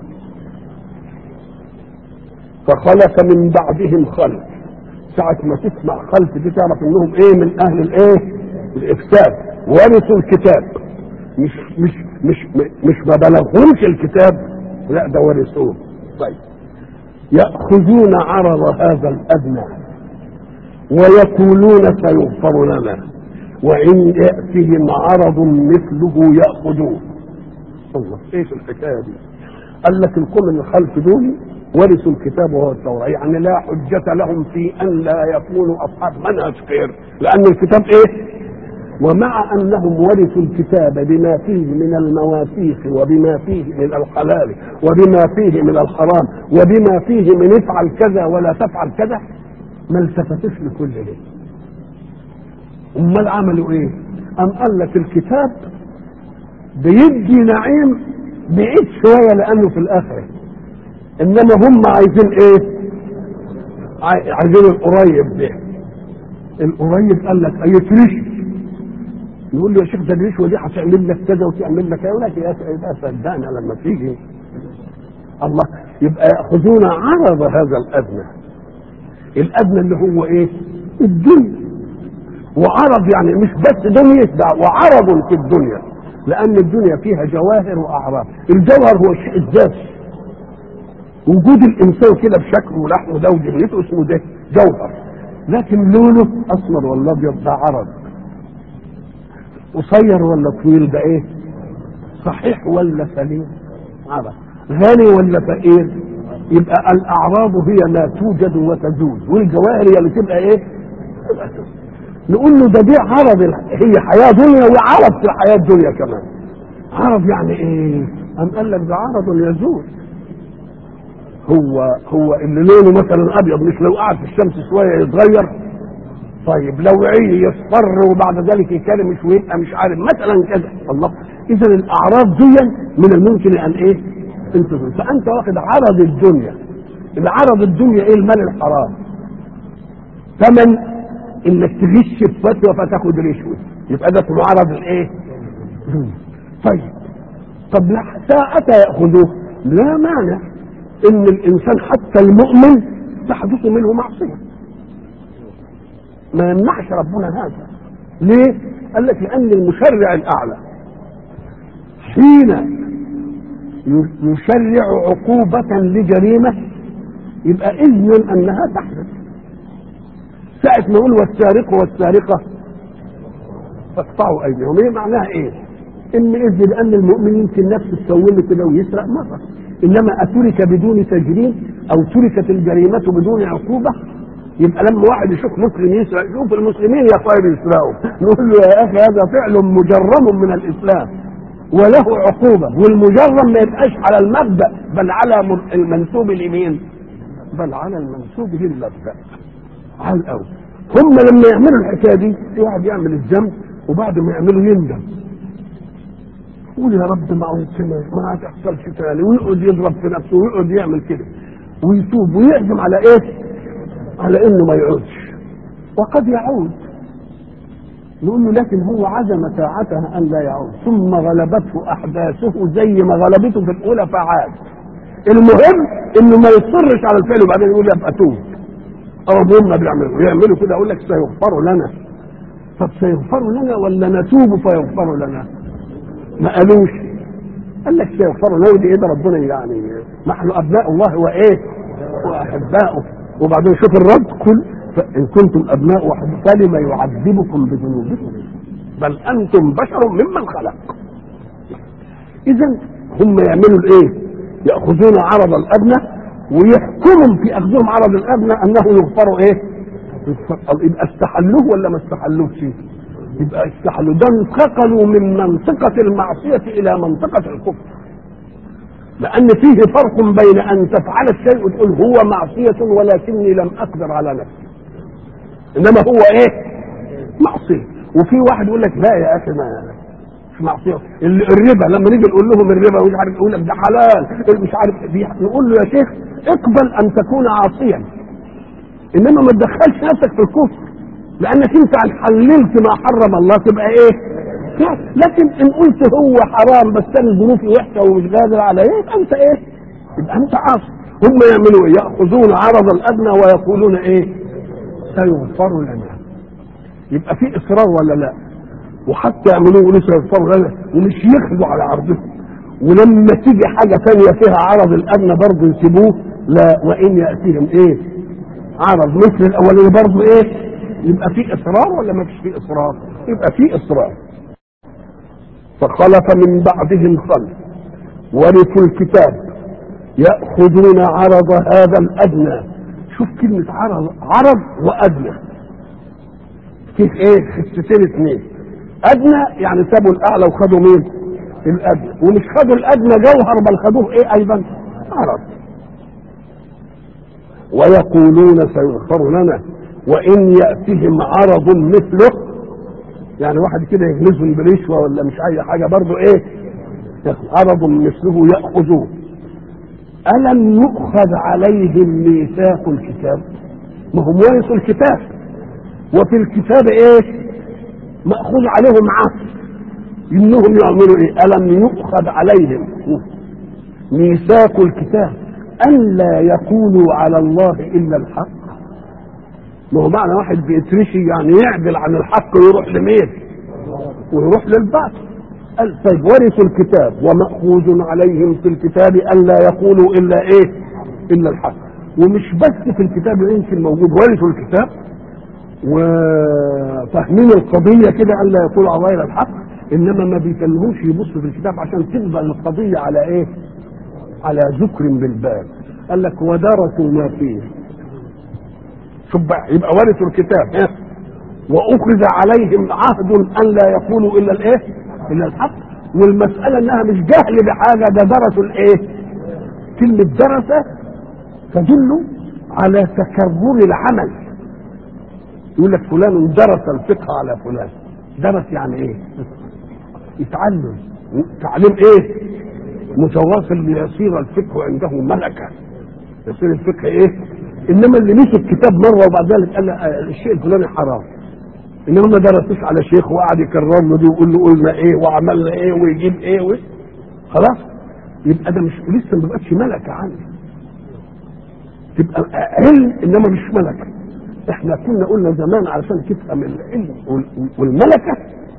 فخلف من بعدهم خلف ساعة ما تسمع خلف دي تعرف انهم ايه من اهل الايه؟ الافساد ورثوا الكتاب مش مش مش مش ما بلغهمش الكتاب لا ده ورثوه طيب يأخذون عرض هذا الأدنى ويقولون سيغفر لنا وإن يأتهم عرض مثله يأخذوه الله ايش الحكاية دي قال لك القوم اللي خلف دول ورثوا الكتاب وهو التوراة يعني لا حجة لهم في أن لا يكونوا أصحاب منهج خير لأن الكتاب إيه ومع أنهم ورثوا الكتاب بما فيه من المواثيق وبما فيه من الحلال وبما فيه من الحرام وبما فيه من افعل كذا ولا تفعل كذا ما التفتوش لكل ده امال عملوا ايه ام قال لك الكتاب بيدي نعيم بعيد شويه لانه في الاخره انما هم عايزين ايه عاي- عايزين القريب ده القريب قال لك اي رشوه نقول له يا شيخ ده الرشوه دي هتعمل لك كذا وتعمل لك كذا يقول لك يا سيدي صدقنا لما تيجي الله يبقى ياخذون عرض هذا الادنى الادنى اللي هو ايه الدنيا وعرض يعني مش بس دنيا ده وعرض في الدنيا لان الدنيا فيها جواهر واعراض الجوهر هو الشيء الذاتي وجود الانسان كده بشكله ولحمه ده وجبنته اسمه ده جوهر لكن لونه اسمر ولا ابيض ده عرض قصير ولا طويل ده ايه صحيح ولا سليم عرض غني ولا فقير يبقى الاعراض هي ما توجد وتزول والجواهر هي اللي تبقى ايه تبقى تزول. نقول له ده دي عرض ال- هي حياه دنيا وعرض في الحياه الدنيا كمان عرض يعني ايه ام قال لك ده عرض يزول هو هو اللي لونه مثلا ابيض مش لو قعد في الشمس شويه يتغير طيب لو عي يصفر وبعد ذلك يكلمش ويبقى مش عارف مثلا كذا الله اذا الاعراض دي من الممكن ان ايه انت فانت واخد عرض الدنيا العرض الدنيا ايه المال الحرام ثمن انك تغش في فتوى فتاخد رشوه يبقى ده اسمه عرض الايه طيب طب لا ساعة يأخذوه لا مانع ان الانسان حتى المؤمن تحدث منه معصية ما يمنعش ربنا هذا ليه قال لك لان المشرع الاعلى حين يشرع عقوبة لجريمة يبقى إذن أنها تحدث ساعة ما يقول والسارق والسارقة فاقطعوا أيديهم إيه معناها إيه؟ إن إذن لأن المؤمن يمكن نفسه تسوله كده ويسرق مرة إنما أترك بدون تجريم أو تركت الجريمة بدون عقوبة يبقى لما واحد يشوف مسلم يسرق شوف المسلمين يا خير يسرقوا نقول له يا أخي هذا فعل مجرم من الإسلام وله عقوبة والمجرم ما يبقاش على المبدأ بل على مر- المنسوب لمين بل على المنسوب للمبدأ على الأول هم لما يعملوا الحكاية دي في واحد يعمل الذنب وبعد ما يعمله يندم يقول يا رب ما عملتنا ما هتحصلش تاني ويقعد يضرب في نفسه ويقعد يعمل كده ويتوب ويعزم على ايه؟ على انه ما يعودش وقد يعود نقول له لكن هو عزم ساعتها ان لا يعود ثم غلبته احداثه زي ما غلبته في الاولى فعاد المهم انه ما يصرش على الفعل وبعدين يقول ابقى توب او هم بيعملوا يعملوا كده اقول لك سيغفر لنا طب سيغفر لنا ولا نتوب فيغفر لنا ما قالوش قال لك سيغفر لنا ودي ايه ده ربنا يعني نحن ابناء الله وايه واحباؤه وبعدين شوف الرد كل فان كنتم ابناء واحباء فلما يعذبكم بذنوبكم بل انتم بشر ممن خلق اذا هم يعملوا الايه ياخذون عرض الادنى ويحكمهم في اخذهم عرض الادنى انه يغفر ايه يغفر يبقى استحلوه ولا ما استحلوش يبقى استحلوا ده انتقلوا من منطقة المعصية إلى منطقة الكفر لأن فيه فرق بين أن تفعل الشيء وتقول هو معصية ولكني لم أقدر على نفسي إنما هو إيه؟ معصية وفي واحد يقول لك لا يا أخي ما مش معصية ال- الربا لما نيجي نقول لهم الربا مش عارف يقول لك ده حلال مش عارف دي نقول له يا شيخ اقبل أن تكون عاصيا إنما ما تدخلش نفسك في الكفر لانك انت حللت ما حرم الله تبقى ايه لكن ان قلت هو حرام بس انا ظروفي وحشه ومش قادر على ايه يبقى انت ايه يبقى انت عاصي هم يعملوا ايه ياخذون عرض الادنى ويقولون ايه سيغفر لنا يبقى في اصرار ولا لا وحتى يعملوه يقولوا سيغفر لنا ومش يخلوا على عرضهم ولما تيجي حاجه ثانيه فيها عرض الادنى برضه يسيبوه لا وان ياتيهم ايه عرض مثل الاولاني برضه ايه يبقى في اصرار ولا ما فيش في اصرار يبقى في اصرار فخلف من بعدهم خلف ورثوا الكتاب ياخذون عرض هذا الادنى شوف كلمه عرض عرض وادنى كيف ايه خستين اثنين ادنى يعني سابوا الاعلى وخدوا مين الادنى ومش خدوا الادنى جوهر بل خدوه ايه ايضا عرض ويقولون سيغفر لنا وان ياتهم عرض مثله يعني واحد كده يغلسهم برشوه ولا مش اي حاجه برضه ايه عرض مثله يأخذوه ألم يؤخذ عليهم ميثاق الكتاب ما هم ورثوا الكتاب وفي الكتاب ايه مأخوذ عليهم عهد انهم يعملوا ايه الم يؤخذ عليهم ميثاق الكتاب الا يقولوا على الله الا الحق ما هو معنى واحد بيترشي يعني يعدل عن الحق ويروح لمين ويروح للباطل قال طيب ورثوا الكتاب ومأخوذ عليهم في الكتاب ألا يقولوا إلا إيه إلا الحق ومش بس في الكتاب يمكن موجود ورثوا الكتاب وفاهمين القضية كده ألا يقولوا على الله إلا الحق إنما ما بيكلموش يبصوا في الكتاب عشان تفضل القضية على إيه على ذكر بالباب قال لك ودرسوا ما فيه شوف بقى يبقى ورثوا الكتاب إيه؟ واخذ عليهم عهد ان لا يقولوا الا الايه الا الحق والمساله انها مش جهل بحاجه ده درسوا الايه كلمه درس تدل على تكرر العمل يقول لك فلان درس الفقه على فلان درس يعني ايه يتعلم تعليم ايه متواصل ليصير الفقه عنده ملكه يصير الفقه ايه انما اللي مسك كتاب مره وبعد ذلك قال الشيء الفلاني حرام انما ما درسوش على شيخ وقعد يكرر له دي ويقول له قلنا ايه وعملنا ايه ويجيب ايه و... خلاص يبقى ده مش لسه ما بقتش ملكه عندي تبقى علم انما مش ملكه احنا كنا قلنا زمان علشان تفهم العلم والملكه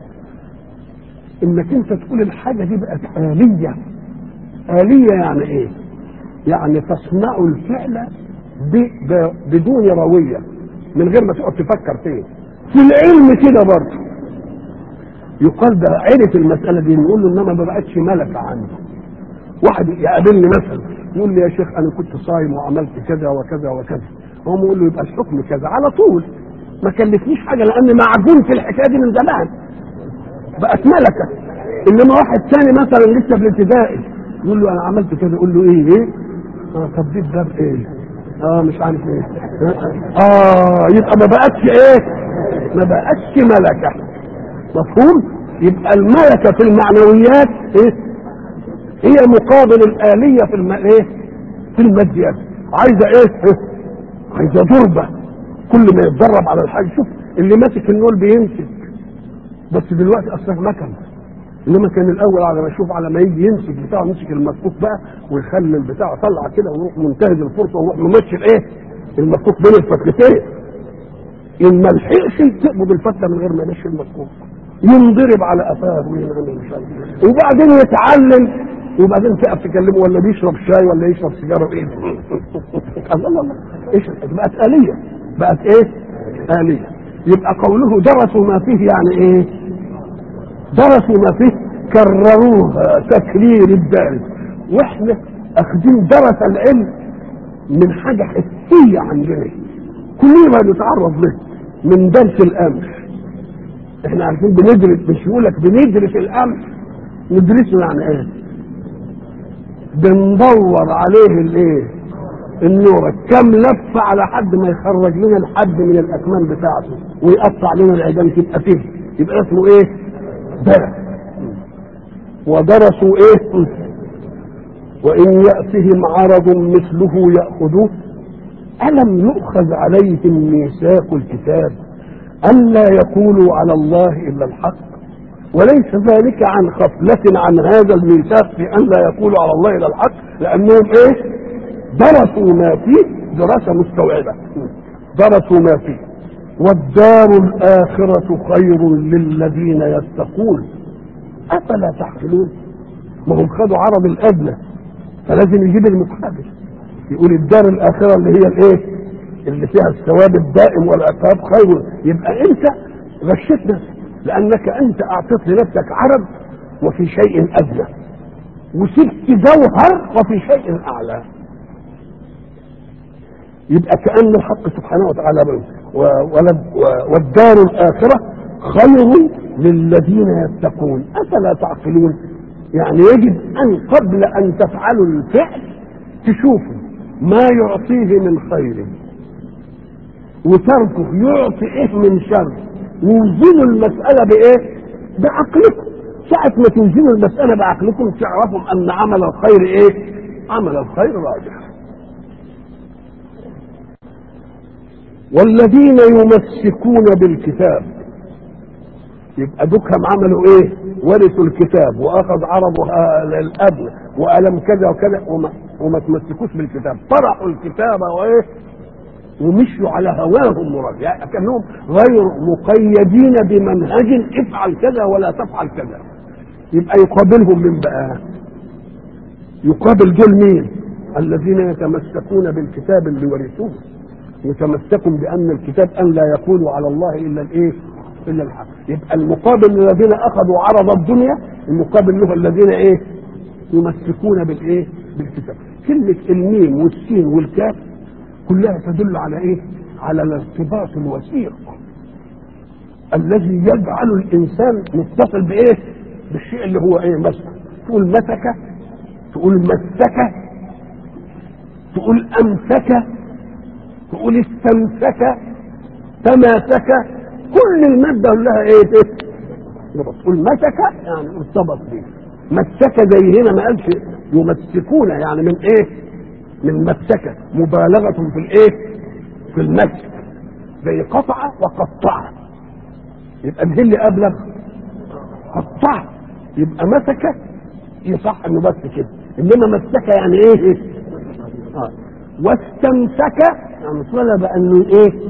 انك انت تقول الحاجه دي بقت آلية آلية يعني ايه؟ يعني تصنع الفعل بدون روية من غير ما تقعد تفكر فيه في العلم كده برضه يقال ده عرف المسألة دي نقول له إنما ما بقتش ملكة عنده واحد يقابلني مثلا يقول لي يا شيخ أنا كنت صايم وعملت كذا وكذا وكذا هو يقول له يبقى الحكم كذا على طول ما كلفنيش حاجة لأن معجون في الحكاية دي من زمان بقت ملكة إنما واحد ثاني مثلا لسه في الابتدائي يقول له أنا عملت كذا يقول له إيه إيه؟ اه طب دي ده إيه؟ اه مش عارف ايه اه يبقى ما بقتش ايه ما بقتش ملكه مفهوم يبقى الملكه في المعنويات ايه هي مقابل الآلية في الم... ايه في الماديات عايزه ايه, إيه؟ عايزه ضربه كل ما يتدرب على الحاجه شوف اللي ماسك النول بيمسك بس دلوقتي اصلا مكن انما كان الاول على ما اشوف على ما يجي يمسك بتاعه يمسك المكوك بقى ويخلي البتاع طلع كده ويروح منتهز الفرصه ويروح ممشي الايه؟ المكوك بين الفتلتين ان ما لحقش تقبض الفتله من غير ما يمشي المكوك ينضرب على قفاه وينعمل مش عارف وبعدين يتعلم وبعدين تقف تكلمه ولا بيشرب شاي ولا يشرب سيجاره بايه الله الله الله ايش بقت آلية بقت ايه؟ آلية يبقى قوله درسوا ما فيه يعني ايه؟ درسوا ما فيه كرروها تكرير الدارس واحنا اخذين درس العلم من حاجه حسيه عندنا كلنا نتعرض له من درس الامر احنا عارفين بندرس مش يقول لك بندرس الامر ندرسه يعني ايه بندور عليه الايه النور كم لفه على حد ما يخرج لنا الحد من الاكمام بتاعته ويقطع لنا العيدان تبقى فيه يبقى اسمه ايه درس ودرسوا ايه وان ياتهم عرض مثله ياخذوه الم يؤخذ عليهم ميثاق الكتاب الا يقولوا على الله الا الحق وليس ذلك عن غفلة عن هذا الميثاق في أن لا يقولوا على الله إلا الحق لأنهم إيه؟ درسوا ما فيه دراسة مستوعبة درسوا ما فيه والدار الآخرة خير للذين يتقون أفلا تعقلون ما هم خدوا عرض الأدنى فلازم يجيب المقابل يقول الدار الآخرة اللي هي الإيه؟ اللي فيها الثواب الدائم والعقاب خير يبقى أنت غشيت نفسك لأنك أنت أعطيت لنفسك عرض وفي شيء أدنى وسبت جوهر وفي شيء أعلى يبقى كأن الحق سبحانه وتعالى والدار الآخرة خير للذين يتقون أفلا تعقلون يعني يجب أن قبل أن تفعلوا الفعل تشوفوا ما يعطيه من خير وتركه يعطي إيه من شر وزنوا المسألة بإيه؟ بعقلكم ساعة ما توزنوا المسألة بعقلكم تعرفوا أن عمل الخير إيه؟ عمل الخير راجح. والذين يمسكون بالكتاب يبقى دكهم عملوا ايه؟ ورثوا الكتاب واخذ عرضه الابن والم كذا وكذا وما, وما تمسكوش بالكتاب طرحوا الكتاب وايه؟ ومشوا على هواهم مراد يعني كانهم غير مقيدين بمنهج افعل كذا ولا تفعل كذا يبقى يقابلهم من بقى يقابل دول مين الذين يتمسكون بالكتاب اللي ورثوه يتمسكوا بان الكتاب ان لا يقولوا على الله الا الايه الا الحق يبقى المقابل للذين اخذوا عرض الدنيا المقابل له الذين ايه يمسكون بالايه بالكتاب كلمه الميم والسين والكاف كلها تدل على ايه على الارتباط الوثيق الذي يجعل الانسان متصل بايه بالشيء اللي هو ايه مسك تقول مسك تقول مسك تقول امسك تقول استمسك تماسك كل المادة لها ايه ايه تقول مسك يعني ارتبط به مسك زي هنا ما قالش يمسكون يعني من ايه من مسك مبالغة في الايه في المسك زي قطع وقطع يبقى ده اللي ابلغ قطع يبقى مسك يصح انه بس كده انما مسك يعني ايه آه. واستمسك يعني طلب انه ايه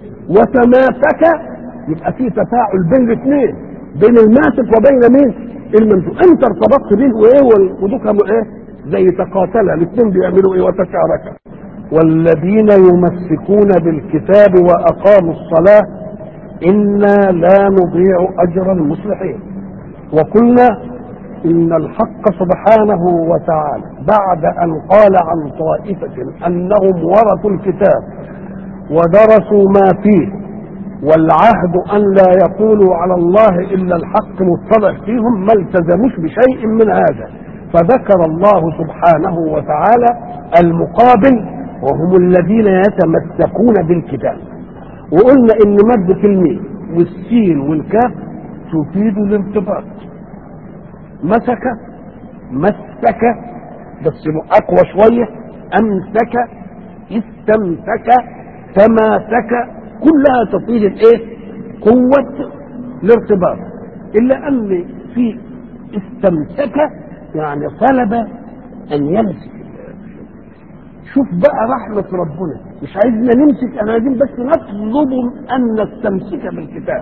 وتماسك يبقى في تفاعل بين الاثنين بين الماسك وبين مين الممسوك انت ارتبطت به وايه ودكم ايه زي تقاتلا الاثنين بيعملوا ايه وتشاركا والذين يمسكون بالكتاب واقاموا الصلاه انا لا نضيع اجر المصلحين وقلنا ان الحق سبحانه وتعالى بعد ان قال عن طائفه انهم ورثوا الكتاب ودرسوا ما فيه والعهد ان لا يقولوا على الله الا الحق مطلع فيهم ما التزموش بشيء من هذا فذكر الله سبحانه وتعالى المقابل وهم الذين يتمسكون بالكتاب وقلنا ان مادة الميم والسين والكاف تفيد الارتباط مسك مسك بس اقوى شويه امسك استمسك تماسك كلها تفيد الايه قوه الارتباط الا ان في استمسك يعني طلب ان يمسك شوف بقى رحمة ربنا مش عايزنا نمسك احنا عايزين بس نطلب ان نستمسك بالكتاب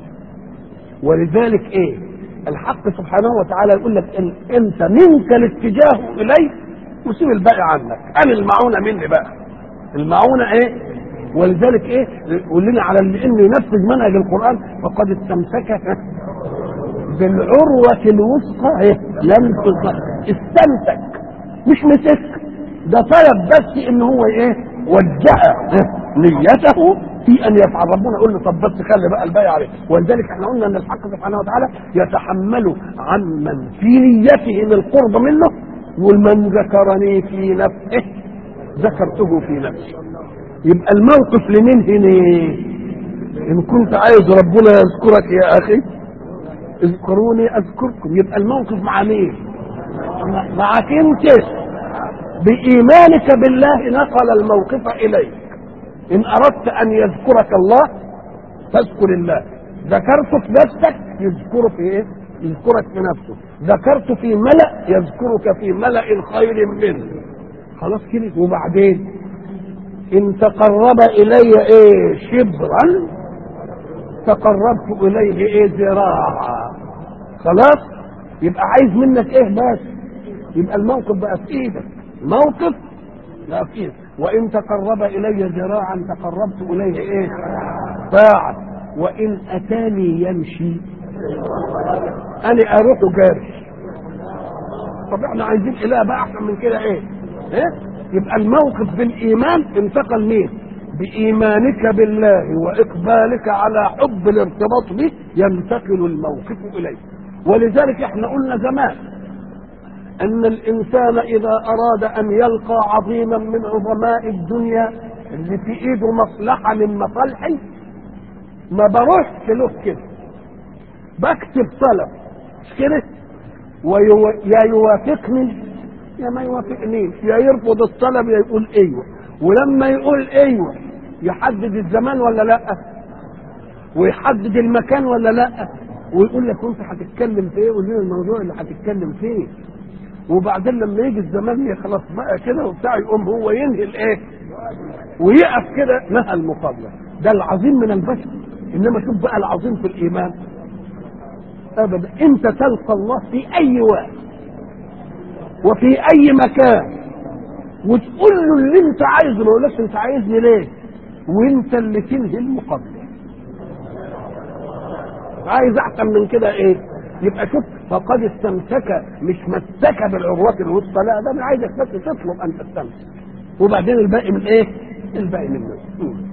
ولذلك ايه الحق سبحانه وتعالى يقول لك إن انت منك الاتجاه اليه وسيب الباقي عنك انا المعونه مني بقى المعونه ايه ولذلك ايه يقول لنا على اللي انه ينفذ منهج القران فقد استمسك بالعروة الوثقى ايه لم استمسك مش مسك ده طلب بس ان هو ايه وجه نيته في ان يفعل ربنا يقول له طب بس خلي بقى الباقي عليه ولذلك احنا قلنا ان الحق سبحانه وتعالى يتحمل عمن في نيته القرب منه ومن ذكرني في نفسه ذكرته في نفسي يبقى الموقف لمين هنا ان كنت عايز ربنا يذكرك يا اخي اذكروني اذكركم يبقى الموقف مع مين معك انت بإيمانك بالله نقل الموقف إليك إن أردت أن يذكرك الله فاذكر الله ذكرت في نفسك يذكر في إيه؟ يذكرك في نفسه ذكرت في ملأ يذكرك في ملأ خير منه خلاص كده وبعدين إن تقرب إلي إيه شبرا تقربت إليه إيه ذراعا خلاص يبقى عايز منك إيه بس يبقى الموقف بقى في إيدك موقف لا فيه وان تقرب الي ذراعا تقربت اليه ايه باعا وان اتاني يمشي انا اروح جاري طب احنا عايزين اله بقى احسن من كده ايه ايه يبقى الموقف بالايمان انتقل مين بايمانك بالله واقبالك على حب الارتباط به ينتقل الموقف اليه ولذلك احنا قلنا زمان ان الانسان اذا اراد ان يلقى عظيما من عظماء الدنيا اللي في ايده مصلحه من مصالحي ما بروحش له كده بكتب طلب مش كده ويو... يا يوافقني يا ما يوافقنيش يا يرفض الطلب يا يقول ايوه ولما يقول ايوه يحدد الزمان ولا لا ويحدد المكان ولا لا ويقول لك انت هتتكلم في ايه قول لنا الموضوع اللي هتتكلم فيه وبعدين لما يجي الزمان خلاص بقى كده وبتاع يقوم هو ينهي الايه ويقف كده نهى المقابله ده العظيم من البشر انما شوف بقى العظيم في الايمان ابدا انت تلقى الله في اي وقت وفي اي مكان وتقول له اللي انت عايزه ما يقولكش انت عايزني ليه وانت اللي تنهي المقابله عايز احسن من كده ايه يبقى شوف فقد استمسك مش مسك بالعروة الوسطى لا ده انا عايزك بس تطلب ان تستمسك وبعدين الباقي من ايه الباقي من نفسه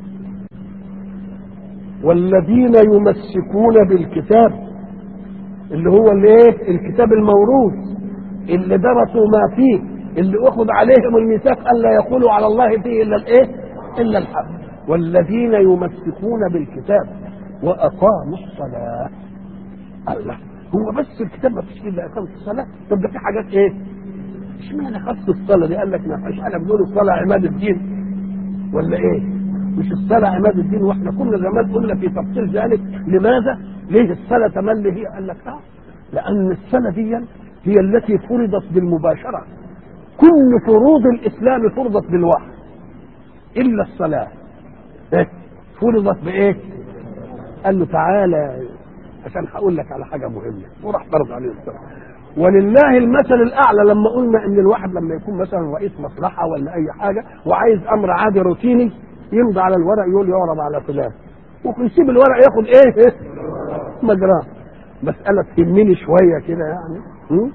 والذين يمسكون بالكتاب اللي هو الايه الكتاب الموروث اللي درسوا ما فيه اللي اخذ عليهم الميثاق الا يقولوا على الله فيه الا الايه الا الحق والذين يمسكون بالكتاب واقاموا الصلاه الله هو بس الكتاب ما فيش الا اقامه الصلاه طب ده في حاجات ايه اشمعنى خص الصلاه دي قال لك ما فيش انا بنقول الصلاه عماد الدين ولا ايه مش الصلاة عماد الدين واحنا كنا زمان قلنا في تفصيل ذلك لماذا؟ ليه الصلاة تملي هي؟ قال لك اه لأن الصلاة دي هي التي فرضت بالمباشرة كل فروض الإسلام فرضت بالوحي إلا الصلاة إيه؟ فرضت بإيه؟ قال له تعالى عشان هقول لك على حاجة مهمة وراح فرض عليه الصلاة ولله المثل الاعلى لما قلنا ان الواحد لما يكون مثلا رئيس مصلحه ولا اي حاجه وعايز امر عادي روتيني يمضي على الورق يقول يعرض على فلان ويسيب الورق ياخد ايه مجراه مسألة تهمني شوية كده يعني م?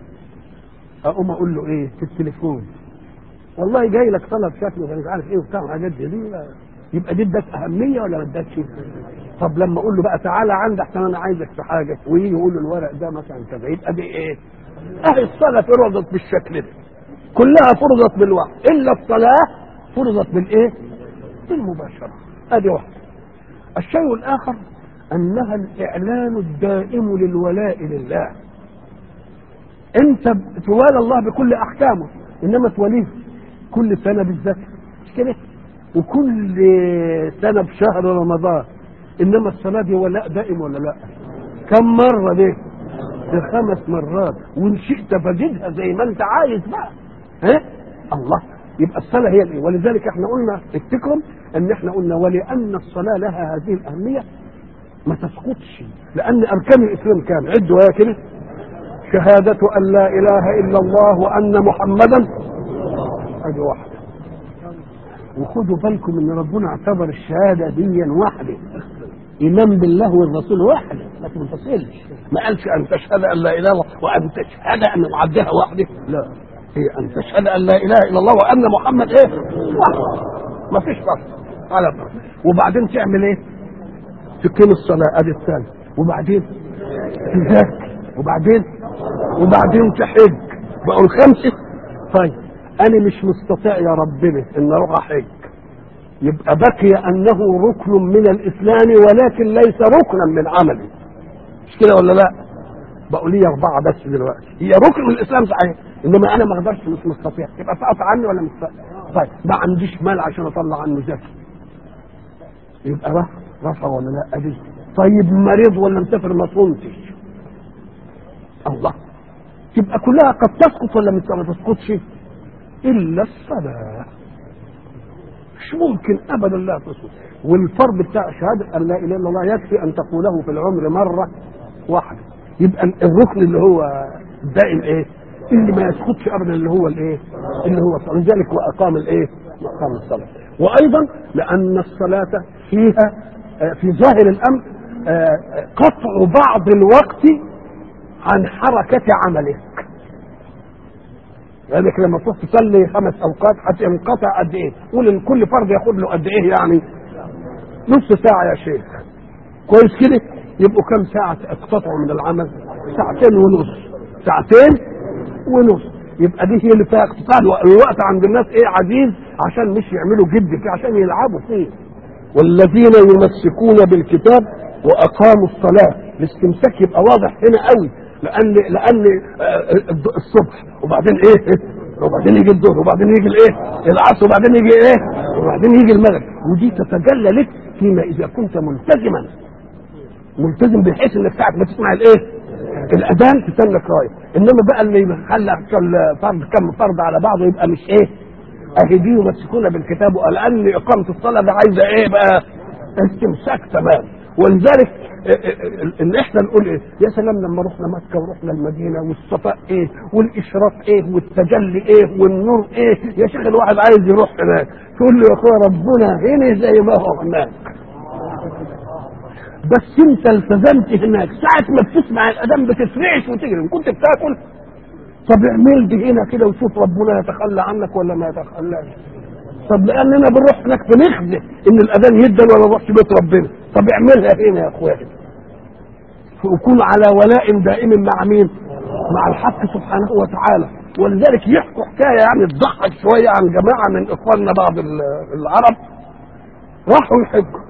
أقوم أقول له إيه في التليفون والله جاي لك طلب شكله مش عارف إيه وبتاع حاجات دي يبقى دي اداك أهمية ولا ما اداكش؟ طب لما أقول له بقى تعالى عندي أحسن أنا عايزك في حاجة ويجي يقول له الورق ده مثلا كذا يبقى دي إيه؟ أهي الصلاة فرضت بالشكل ده كلها فرضت بالوحي إلا الصلاة فرضت بالإيه؟ بالمباشرة ادي واحدة الشيء الاخر انها الاعلان الدائم للولاء لله انت توالى الله بكل احكامه انما توليه كل سنة بالذكر مش كده وكل سنة بشهر رمضان انما الصلاة دي ولاء دائم ولا لا كم مرة دي دي خمس مرات وان شئت فجدها زي ما انت عايز بقى ها الله يبقى الصلاة هي الايه ولذلك احنا قلنا افتكروا ان احنا قلنا ولان الصلاة لها هذه الاهمية ما تسقطش لان اركان الاسلام كام عدوا يا كده شهادة ان لا اله الا الله وان محمدا ادي واحدة وخدوا بالكم ان ربنا اعتبر الشهادة دي واحدة ايمان بالله والرسول واحدة ما تنفصلش ما قالش ان تشهد ان لا اله الا الله وان تشهد ان معدها واحدة لا هي ان تشهد ان لا اله الا الله وان محمد ايه واحد ما فيش فرق على فرق وبعدين تعمل ايه تقيم الصلاه ادي الثاني وبعدين تذاكر وبعدين وبعدين تحج بقوا الخمسه طيب انا مش مستطيع يا ربنا ان اروح احج يبقى بقي انه ركن من الاسلام ولكن ليس ركنا من عملي مش كده ولا لا بقوا لي اربعه بس دلوقتي هي ركن من الاسلام صحيح انما انا ما اقدرش مش مستطيع يبقى سقط عني ولا مش سقط طيب ما عنديش مال عشان اطلع عنه زكي يبقى رفع رفع ولا لا ادي طيب مريض ولا مسافر ما صمتش الله تبقى كلها قد تسقط ولا ما تسقطش الا الصلاه مش ممكن ابدا لا تسقط والفرض بتاع شهاده ان لا اله الا الله يكفي ان تقوله في العمر مره واحده يبقى الركن اللي هو دائم ايه اللي ما يسقطش ابدا اللي هو الايه اللي هو الصلاه لذلك واقام الايه واقام الصلاه وايضا لان الصلاه فيها في ظاهر الامر قطع بعض الوقت عن حركه عملك لذلك لما تروح تصلي خمس اوقات هتنقطع قد ايه؟ قول ان كل فرد ياخد له قد ايه يعني؟ نص ساعه يا شيخ كويس كده؟ يبقوا كم ساعه اقتطعوا من العمل؟ ساعتين ونص ساعتين ونص يبقى دي هي اللي فيها اقتطاع الوقت عند الناس ايه عزيز عشان مش يعملوا جد فيه عشان يلعبوا فيه والذين يمسكون بالكتاب واقاموا الصلاه الاستمساك يبقى واضح هنا قوي لان لان آه، الض- الصبح وبعدين ايه وبعدين يجي الظهر وبعدين يجي الايه العصر وبعدين يجي ايه وبعدين يجي المغرب ودي تتجلى لك فيما اذا كنت ملتزما ملتزم بحيث انك ساعه ما تسمع الايه الاذان تستنى رايه انما بقى اللي يخلى فرض كم فرض على بعضه يبقى مش ايه اهي دي يمسكون بالكتاب لان اقامه الصلاه ده عايزه ايه بقى استمساك تمام ولذلك إيه إيه ان احنا نقول ايه يا سلام لما رحنا مكه ورحنا المدينه والصفاء ايه والاشراق ايه والتجلي ايه والنور ايه يا شيخ الواحد عايز يروح هناك تقول له يا اخويا ربنا هنا زي ما هو هناك بس انت التزمت هناك ساعة ما بتسمع الاذان بتفرعش وتجري كنت بتاكل طب اعمل دي هنا كده وشوف ربنا يتخلى عنك ولا ما يتخلاش طب لاننا بنروح هناك بنخزي ان الاذان يدن ولا نروحش بيت ربنا طب اعملها هنا يا اخويا وكون على ولاء دائم مع مين؟ مع الحق سبحانه وتعالى ولذلك يحكوا حكايه يعني تضحك شويه عن جماعه من اخواننا بعض ال- العرب راحوا يحجوا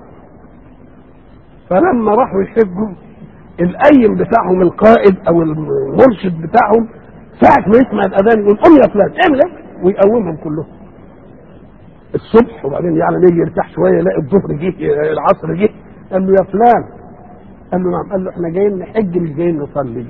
فلما راحوا يحجوا القيم بتاعهم القائد او المرشد بتاعهم ساعة ما يسمع الأذان يقول قم يا فلان اعمل إيه؟ ويقومهم كلهم الصبح وبعدين يعني يجي يرتاح شوية يلاقي الظهر جه العصر جه قال له يا فلان قال له نعم قال له احنا جايين نحج مش جايين نصلي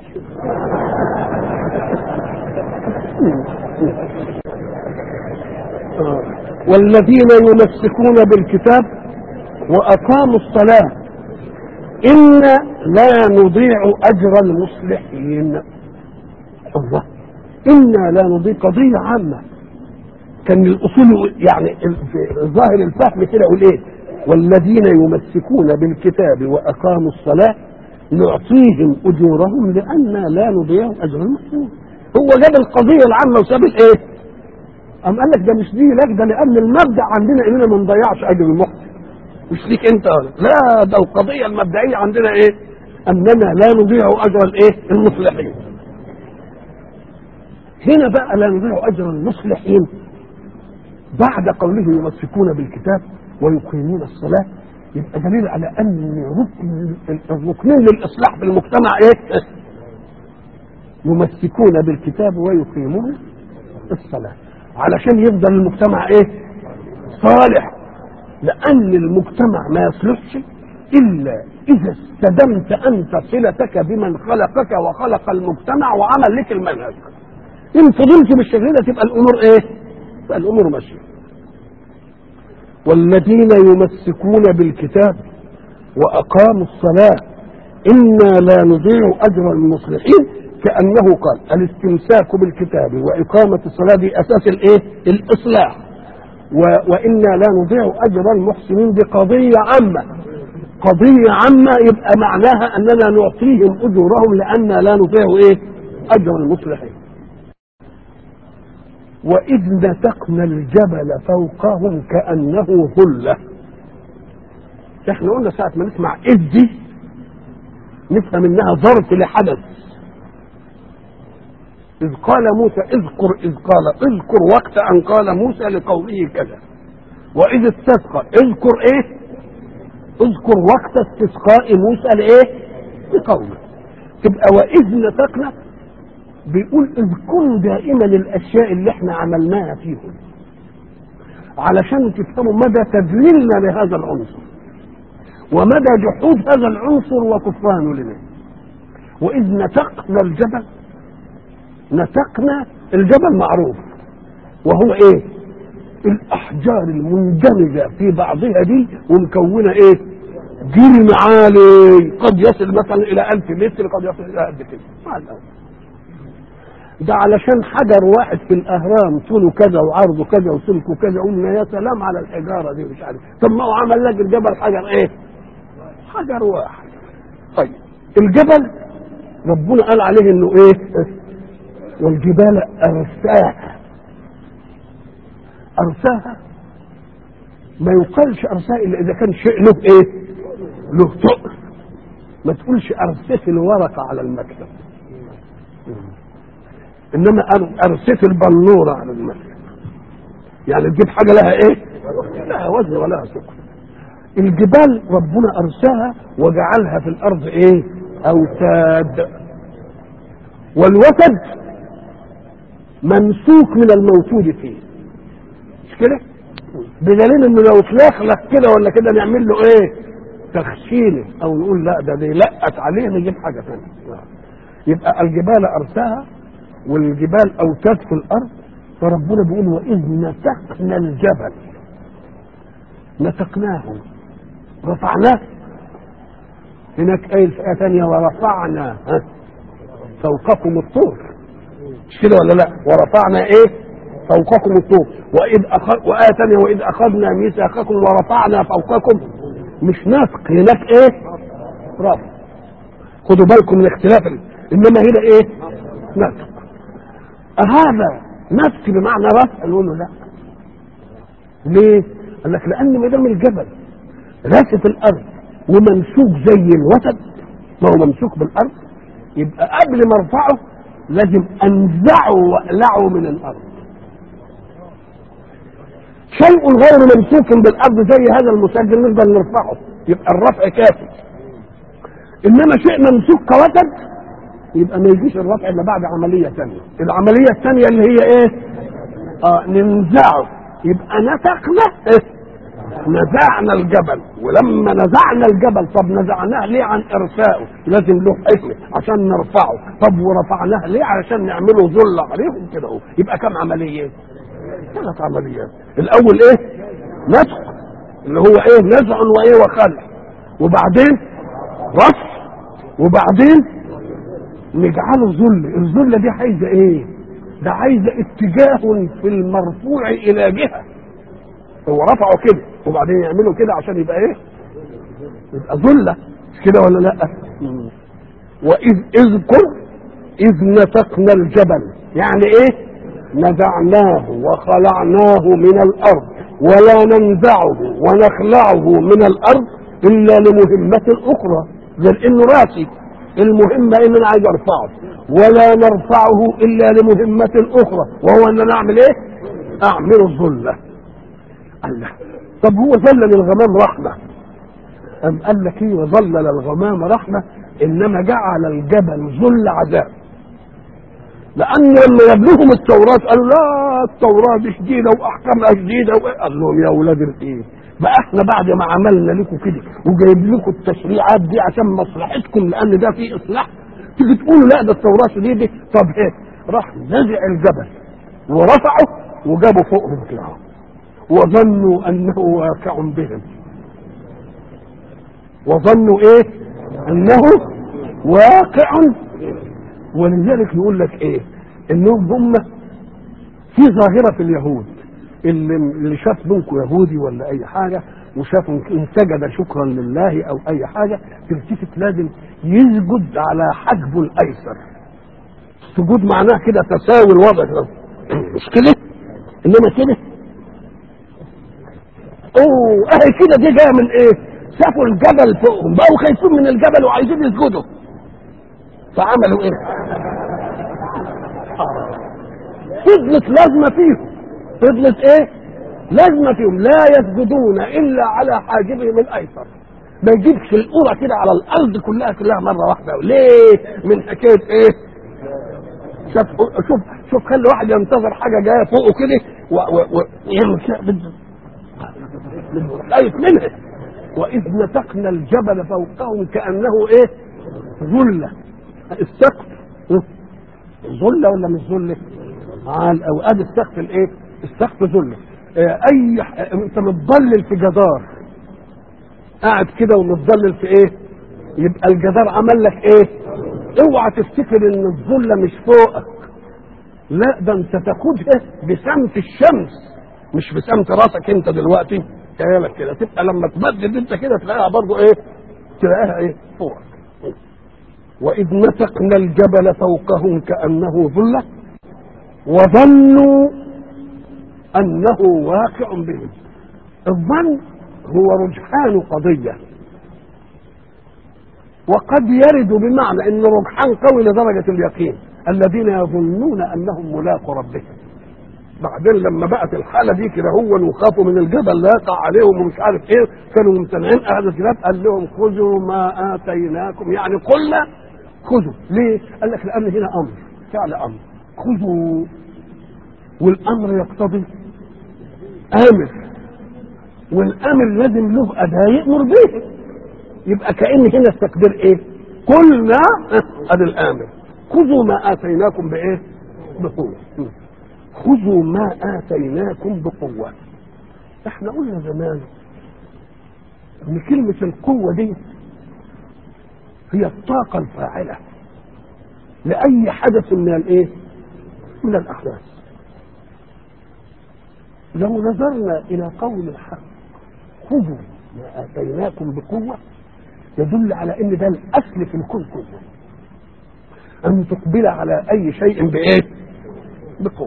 آه. والذين يمسكون بالكتاب وأقاموا الصلاة إنا لا نضيع أجر المصلحين الله إنا لا نضيع قضية عامة كان الأصول يعني في ظاهر الفهم كده يقول إيه والذين يمسكون بالكتاب وأقاموا الصلاة نعطيهم أجورهم لأننا لا نضيع أجر المصلحين هو جاب القضية العامة وساب الإيه؟ أم قال لك ده مش دي لك ده لأن المبدأ عندنا إننا ما نضيعش أجر المحسن مش ليك انت لا ده القضيه المبدئيه عندنا ايه اننا لا نضيع اجر الايه المصلحين هنا بقى لا نضيع اجر المصلحين بعد قوله يمسكون بالكتاب ويقيمون الصلاه يبقى دليل على ان ركن الركنين للاصلاح في المجتمع ايه يمسكون بالكتاب ويقيمون الصلاه علشان يفضل المجتمع ايه صالح لأن المجتمع ما يصلحش إلا إذا استدمت أنت صلتك بمن خلقك وخلق المجتمع وعمل لك المنهج إن فضلت بالشكل ده تبقى الأمور إيه؟ تبقى الأمور ماشية والذين يمسكون بالكتاب وأقاموا الصلاة إنا لا نضيع أجر المصلحين كأنه قال الاستمساك بالكتاب وإقامة الصلاة دي أساس الإيه؟ الإصلاح و- وإنا لا نضيع أجر المحسنين دي قضية عامة قضية عامة يبقى معناها أننا نعطيهم أجورهم لأننا لا نضيع إيه أجر المصلحين وإذ نتقنا الجبل فوقهم كأنه ظلة احنا قلنا ساعة ما نسمع إذ دي نفهم إنها ظرف لحدث إذ قال موسى اذكر إذ قال اذكر وقت أن قال موسى لقومه كذا وإذ استسقى اذكر إيه اذكر وقت استسقاء موسى لإيه لقومه تبقى وإذ نتقنا بيقول اذكروا دائما الأشياء اللي احنا عملناها فيهم علشان تفهموا مدى تذليلنا لهذا العنصر ومدى جحود هذا العنصر وكفرانه لنا وإذ نتقنا الجبل نتقنا الجبل معروف وهو ايه الاحجار المندمجه في بعضها دي ومكونه ايه جرم عالي قد يصل مثلا الى ألف متر قد يصل الى قد كده مع الأول. ده علشان حجر واحد في الاهرام طوله كذا وعرضه كذا وسلكه كذا قلنا يا سلام على الحجاره دي مش عارف طب ما هو عمل لك الجبل حجر ايه حجر واحد طيب الجبل ربنا قال عليه انه ايه والجبال أرساها أرساها ما يقالش أرساها إلا إذا كان شيء له إيه؟ له تقل ما تقولش أرسيت الورقة على المكتب إنما أر- أرسيت البلورة على المكتب يعني تجيب حاجة لها إيه؟ لها وزن ولها ثقل الجبال ربنا أرساها وجعلها في الأرض إيه؟ اوتاد والوتد ممسوك من الموجود فيه مش كده بدليل انه لو اتلخلخ كده ولا كده نعمل له ايه تخشينه او نقول لا ده دي لقت عليه نجيب حاجه ثانيه يبقى الجبال ارساها والجبال اوتاد في الارض فربنا بيقول واذ نتقنا الجبل نتقناه رفعناه هناك آية آية ثانية ورفعنا ها فوقكم الطور مش كده ولا لا ورفعنا ايه فوقكم الطور واذ أخذ وآية ثانية واذ اخذنا ميثاقكم ورفعنا فوقكم مش نسق هناك ايه رفع خدوا بالكم من اختلاف ال- انما هنا ايه نسق هذا نسق بمعنى رفع نقول له لا ليه؟ قال لك لان ما دام الجبل راسف الارض وممسوك زي الوتد ما هو ممسوك بالارض يبقى قبل ما ارفعه لازم انزعه واقلعه من الارض شيء غير ممسوك بالارض زي هذا المسجل نقدر نرفعه يبقى الرفع كافي انما شيء ممسوك كوتد يبقى ما يجيش الرفع الا بعد عمليه ثانيه العمليه الثانيه اللي هي ايه اه ننزعه يبقى نسقنا إيه؟ نزعنا الجبل ولما نزعنا الجبل طب نزعناه ليه عن ارسائه لازم له حكمه عشان نرفعه طب ورفعناه ليه علشان نعمله ذله عليهم كده اهو يبقى كم عمليه ثلاث عمليات الاول ايه نسق اللي هو ايه نزع وايه وخلع وبعدين رفع وبعدين نجعله ذل الذله دي عايزه ايه ده عايزه اتجاه في المرفوع الى جهه هو رفعه كده وبعدين يعمله كده عشان يبقى ايه يبقى ذله مش كده ولا لا واذ اذكر اذ نتقنا الجبل يعني ايه نزعناه وخلعناه من الارض ولا ننزعه ونخلعه من الارض الا لمهمه اخرى غير انه راسي المهمه ان انا عايز ارفعه ولا نرفعه الا لمهمه اخرى وهو ان انا اعمل ايه؟ اعمل الظله الله طب هو ظلل الغمام رحمه أم قال لك ايه وظلل الغمام رحمه انما جعل الجبل ظل عذاب لان لما يبلغهم التوراه قالوا لا التوراه دي شديده واحكامها شديده و... قال لهم يا اولاد الايه بقى احنا بعد ما عملنا لكم كده وجايب لكم التشريعات دي عشان مصلحتكم لان ده فيه اصلاح تيجي تقولوا لا ده التوراه شديده طب ايه راح نزع الجبل ورفعه وجابوا فوقهم كده وظنوا انه واقع بهم وظنوا ايه انه واقع ولذلك يقول لك ايه انهم هم في ظاهره في اليهود اللي اللي شاف منكم يهودي ولا اي حاجه وشاف ان سجد شكرا لله او اي حاجه تلتفت لازم يسجد على حجبه الايسر السجود معناه كده تساوي الوضع كده. مش كده انما كده اوه اهي كده دي جايه من ايه شافوا الجبل فوقهم بقوا خايفين من الجبل وعايزين يسجدوا فعملوا ايه فضلت لازمه فيهم فضلت ايه لازمه فيهم لا يسجدون الا على حاجبهم الايسر ما يجيبش القرى كده على الارض كلها كلها مره واحده ليه من حكايه ايه شوف شوف شوف خلي واحد ينتظر حاجه جايه فوقه كده ويعمل كده بده خايف منها واذ نتقنا الجبل فوقهم كانه ايه ذله السقف ذله ولا مش ذله؟ عال او ادي السقف الايه؟ السقف ذله اي انت متضلل في جدار قاعد كده ومتضلل في ايه؟ يبقى الجدار عمل لك ايه؟ اوعى تفتكر ان الذله مش فوقك لا ده انت تاخدها بسمت الشمس مش بسمت راسك انت دلوقتي خيالك كده تبقى لما تمدد انت كده تلاقيها برضه ايه؟ تلاقيها ايه؟ فوقك وإذ نتقنا الجبل فوقهم كأنه ظلة وظنوا أنه واقع بهم الظن هو رجحان قضية وقد يرد بمعنى أن رجحان قوي لدرجة اليقين الذين يظنون أنهم ملاقوا ربهم بعدين لما بقت الحاله دي كده هو وخافوا من الجبل لا يقع عليهم ومش عارف ايه كانوا ممتنعين اهل الكتاب قال لهم خذوا ما اتيناكم يعني قلنا خذوا ليه؟ قال لك لان هنا امر فعل امر خذوا والامر يقتضي امر والامر لازم له اداه يامر به يبقى كان هنا التقدير ايه؟ قلنا ادي الامر خذوا ما اتيناكم بايه؟ بقوه خذوا ما اتيناكم بقوه احنا قلنا زمان ان كلمه القوه دي هي الطاقه الفاعله لاي حدث من الايه؟ من الاحداث لو نظرنا الى قول الحق خذوا ما اتيناكم بقوه يدل على ان ده الاصل في الكون كله ان تقبل على اي شيء بايه بقوه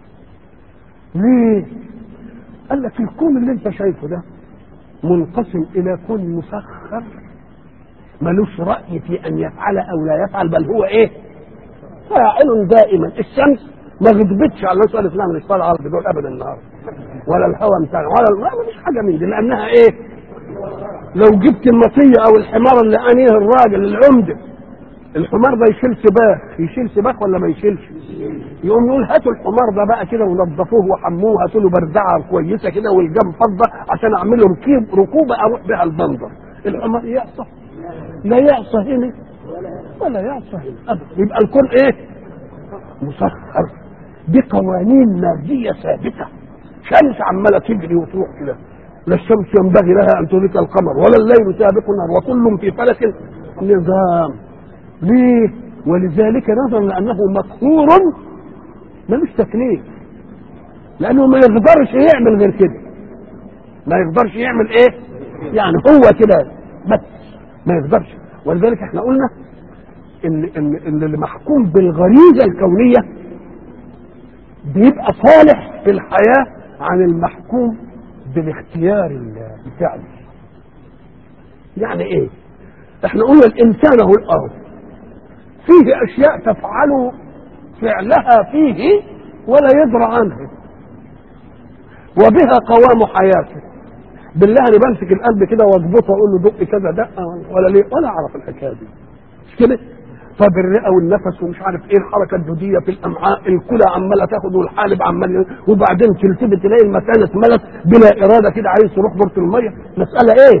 ليه قال لك الكون اللي انت شايفه ده منقسم الى كون مسخر ملوش راي في ان يفعل او لا يفعل بل هو ايه فاعل دائما الشمس ما غضبتش على الناس قالت لا مش طالعه الارض دول ابدا النهارده ولا الهواء بتاعنا ولا لا مفيش حاجه من دي لانها ايه لو جبت المطيه او الحمار اللي انيه الراجل العمده الحمار ده يشيل سباخ يشيل سباخ ولا ما يشيلش يقوم يقول هاتوا الحمار ده بقى كده ونظفوه وحموه هاتوا له بردعه كويسه كده والجام فضه عشان اعمل لهم كيب ركوبه اروح بها البندر الحمار يعصى لا يعصى هنا ولا يعصى هنا ابدا يبقى الكون ايه مسخر بقوانين ماديه ثابته شمس عماله تجري وتروح كده لا الشمس ينبغي لها ان تدرك القمر ولا الليل سابق النهار وكل في فلك نظام ليه ولذلك نظرا لانه مقهور ملوش تكليف لانه ما يقدرش يعمل غير كده ما يقدرش يعمل ايه يعني هو كده بس ما يقدرش ولذلك احنا قلنا ان ان ان اللي محكوم بالغريزه الكونيه بيبقى صالح في الحياه عن المحكوم بالاختيار الفعلي يعني ايه احنا قلنا الانسان هو الارض فيه اشياء تفعل فعلها فيه ولا يدرى عنها وبها قوام حياته بالله انا بمسك القلب كده واضبطه واقول له دق كذا دقه ولا ليه ولا اعرف الحكايه دي مش كده طب الرئه والنفس ومش عارف ايه الحركه الدوديه في الامعاء الكلى عماله تاخد والحالب عمال وبعدين تلتفت تلاقي المثانه اتملت بلا اراده كده عايز تروح بورت الميه مساله ايه؟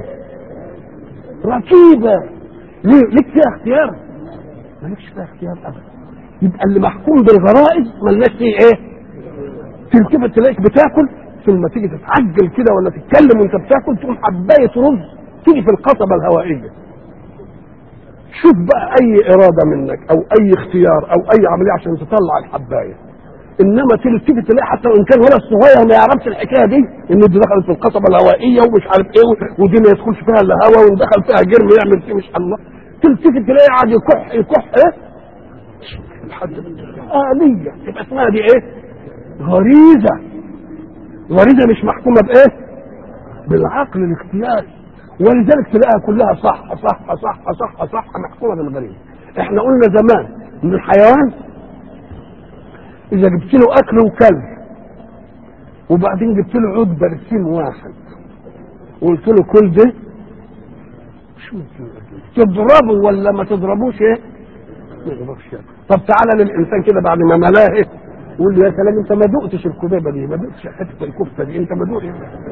ركيبه ليه؟ ليك فيها اختيار؟ مالكش فيها اختيار ابدا يبقى اللي محكوم بالغرائز ملناش فيه ايه؟ تلتفت تلاقيك بتاكل ثم تيجي تتعجل كده ولا تتكلم وانت بتاكل تقوم حبايه رز تيجي في القصبه الهوائيه شوف بقى اي اراده منك او اي اختيار او اي عمليه عشان تطلع الحبايه انما تلتفت تلاقي حتى وان كان ولد صغير ما يعرفش الحكايه دي ان دي دخلت في القصبه الهوائيه ومش عارف ايه ودي ما يدخلش فيها الا هواء ودخل فيها جرم يعمل فيه مش الله تلتفت تلاقي قاعد يكح يكح ايه لحد آلية يبقى اسمها دي ايه؟ غريزة غريزة مش محكومة بايه؟ بالعقل الاختياري ولذلك تلاقيها كلها صح صح صح صح صح محكومه بالغريزه احنا قلنا زمان ان الحيوان اذا جبت له اكل وكلب وبعدين جبت له عود برسيم واحد وقلت له كل ده شو تضربه ولا ما تضربوش ايه؟ ما يضربش طب تعالى للانسان كده بعد ما ملاه ايه؟ يقول له يا سلام انت ما دقتش الكبيبه دي ما دقتش حته الكفته دي انت ما دقتش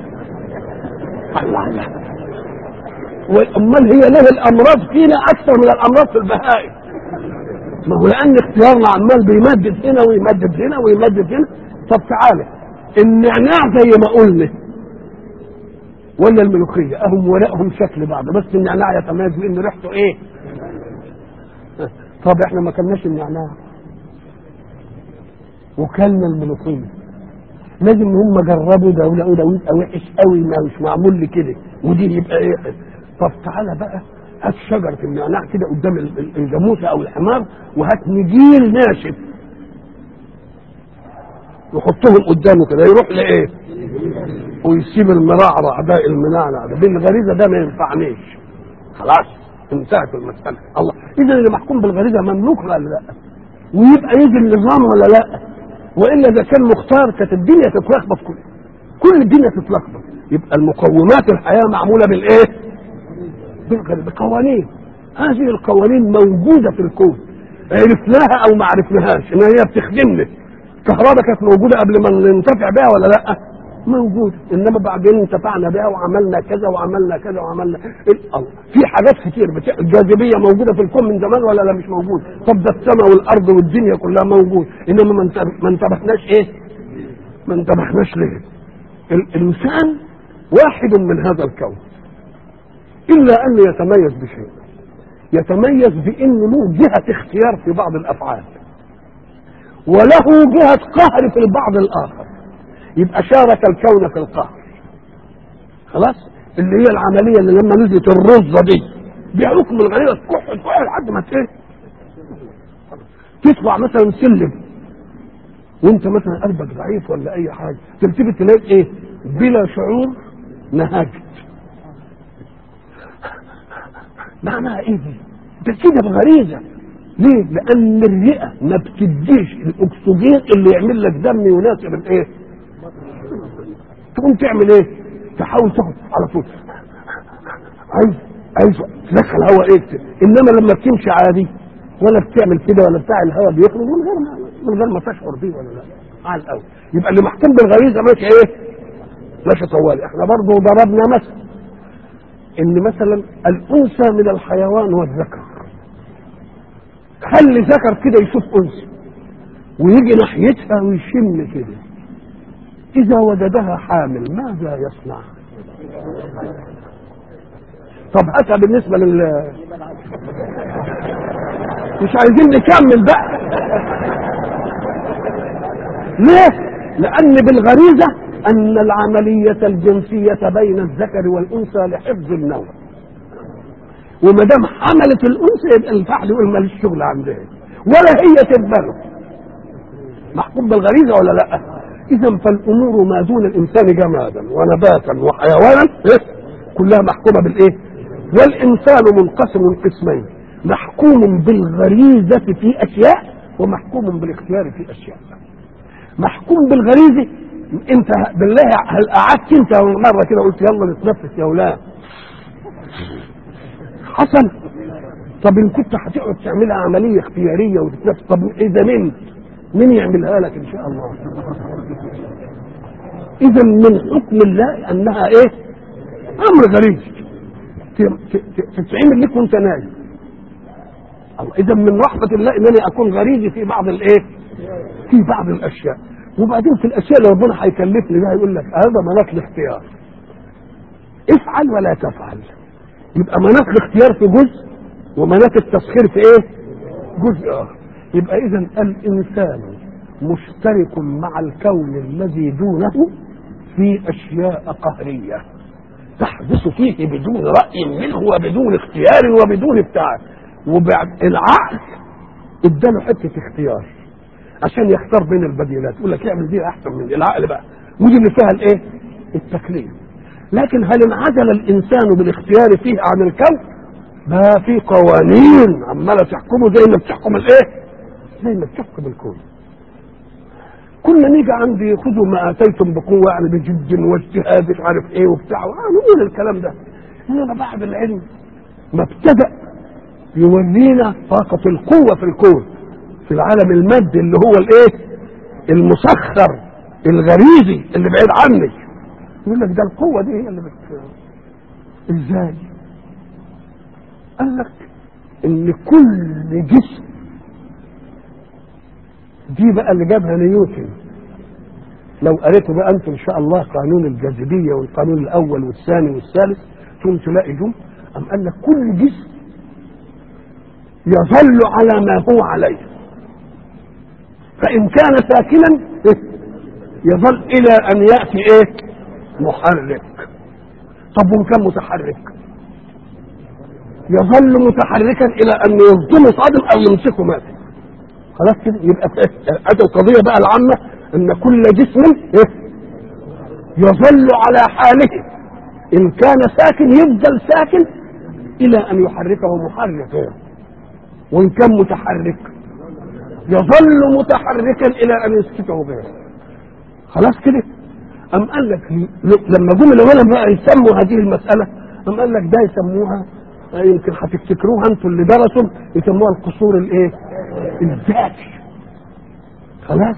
الله الله امال هي ليه الامراض فينا اكثر من الامراض في البهائم ما هو لان اختيارنا عمال بيمدد هنا ويمدد هنا ويمدد هنا طب تعالى النعناع زي ما قلنا ولا الملوخيه اهم ولائهم شكل بعض بس النعناع يتميز بان ريحته ايه طب احنا ما كلناش النعناع وكلنا الملوخيه لازم هم جربوا ده ولقوا ده يبقى وحش قوي ما مش معمول لي كده ودي يبقى ايه طب تعالى بقى هات شجره النعناع كده قدام الجاموسه او الحمار وهات نجيل ناشف وحطهم قدامه كده يروح لايه؟ ويسيب المرعرع ده المنعنع ده بالغريزه ده ما ينفعنيش خلاص انتهت المساله الله اذا اللي محكوم بالغريزه مملوك ولا لا؟ ويبقى يجي النظام ولا لا؟ والا اذا كان مختار كانت الدنيا تتلخبط كل كل الدنيا تتلخبط يبقى المقومات الحياه معموله بالايه؟ بالغ- بقوانين هذه القوانين موجوده في الكون عرفناها او ما عرفناهاش ان هي بتخدمنا الكهرباء كانت موجوده قبل ما ننتفع بها ولا لا؟ موجوده انما بعدين انتفعنا بها وعملنا كذا وعملنا كذا وعملنا ال- الله. في حاجات كتير بت... الجاذبيه موجوده في الكون من زمان ولا لا مش موجود طب ده السماء والارض والدنيا كلها موجود انما ما انت- ما انتبهناش ايه؟ ما انتبهناش ليه؟ الانسان واحد من هذا الكون الا ان يتميز بشيء يتميز بان له جهه اختيار في بعض الافعال وله جهه قهر في البعض الاخر يبقى شارك الكون في القهر خلاص اللي هي العمليه اللي لما نزلت الرزه دي بحكم الغريزه تكح تكح لحد ما ايه تطلع مثلا سلم وانت مثلا قلبك ضعيف ولا اي حاجه تلتفت تلاقي ايه بلا شعور نهجت معناها ايه دي ده كده بغريزه ليه لان الرئه ما بتديش الاكسجين اللي يعمل لك دم يناسب الايه تقوم تعمل ايه تحاول تاخد على طول عايز عايز تدخل هواء ايه انما لما بتمشي عادي ولا بتعمل كده ولا بتاع الهواء بيخرج من غير ما من غير ما تشعر بيه ولا لا على الاول يبقى اللي محكوم بالغريزه ماشي ايه ماشي طوالي احنا برضه ضربنا مثل ان مثلا الانثى من الحيوان والذكر خلي ذكر كده يشوف انثى ويجي ناحيتها ويشم كده اذا وجدها حامل ماذا يصنع طب هاتها بالنسبه لل مش عايزين نكمل بقى ليه لان بالغريزه ان العمليه الجنسيه بين الذكر والانثى لحفظ النوع وما دام حملت الانثى يبقى الفحل يقول ماليش شغل عندها ولا هي تقبله محكوم بالغريزه ولا لا اذا فالامور ما دون الانسان جمادا ونباتا وحيوانا إيه؟ كلها محكومه بالايه والانسان منقسم قسمين محكوم بالغريزه في اشياء ومحكوم بالاختيار في اشياء محكوم بالغريزه انت بالله هل قعدت انت مره كده قلت يلا نتنفس يا ولاد حصل طب ان كنت هتقعد تعملها عمليه اختياريه وتتنفس طب اذا نمت مين يعملها لك ان شاء الله اذا من حكم الله انها ايه امر غريب ت- ت- ت- تتعمل لك وانت نايم الله اذا من رحمه الله انني اكون غريزي في بعض الايه في بعض الاشياء وبعدين في الاشياء اللي ربنا هيكلفني بها يقول لك هذا مناط الاختيار افعل ولا تفعل يبقى مناط الاختيار في جزء ومناط التسخير في ايه جزء اخر يبقى اذا الانسان مشترك مع الكون الذي دونه في اشياء قهريه تحدث فيه بدون راي منه وبدون اختيار وبدون بتاع وبعد العقل اداله حته اختيار عشان يختار بين البديلات يقول لك اعمل دي احسن من دي. العقل بقى ودي اللي فيها الايه التكليف لكن هل انعزل الانسان بالاختيار فيه عن الكون ما في قوانين عماله تحكمه زي ما بتحكم الايه زي ما بتحكم الكون كنا نيجي عندي خذوا ما اتيتم بقوه يعني بجد واجتهاد مش عارف ايه وبتاع نقول الكلام ده انما بعد العلم ما ابتدا يورينا طاقه القوه في الكون في العالم المادي اللي هو الايه المسخر الغريزي اللي بعيد عني يقول لك ده القوه دي هي اللي بت ازاي قال لك ان كل جسم دي بقى اللي جابها نيوتن لو قريتوا بقى انتم ان شاء الله قانون الجاذبيه والقانون الاول والثاني والثالث ثم تلاقي جم ام قال لك كل جسم يظل على ما هو عليه فان كان ساكنا يظل الى ان ياتي ايه محرك طب وان كان متحرك يظل متحركا الى ان يصدمه صادم او يمسكه ماسك خلاص كده يبقى ادي القضيه بقى العامه ان كل جسم إيه؟ يظل على حاله ان كان ساكن يفضل ساكن الى ان يحركه محرك وان كان متحرك يظل متحركا الى ان يسكته غيره خلاص كده أم قال لك لما جم العلماء بقى يسموا هذه المسألة أم قال لك ده يسموها يمكن هتفتكروها انتوا اللي درسوا يسموها القصور الايه؟ الذاتي خلاص؟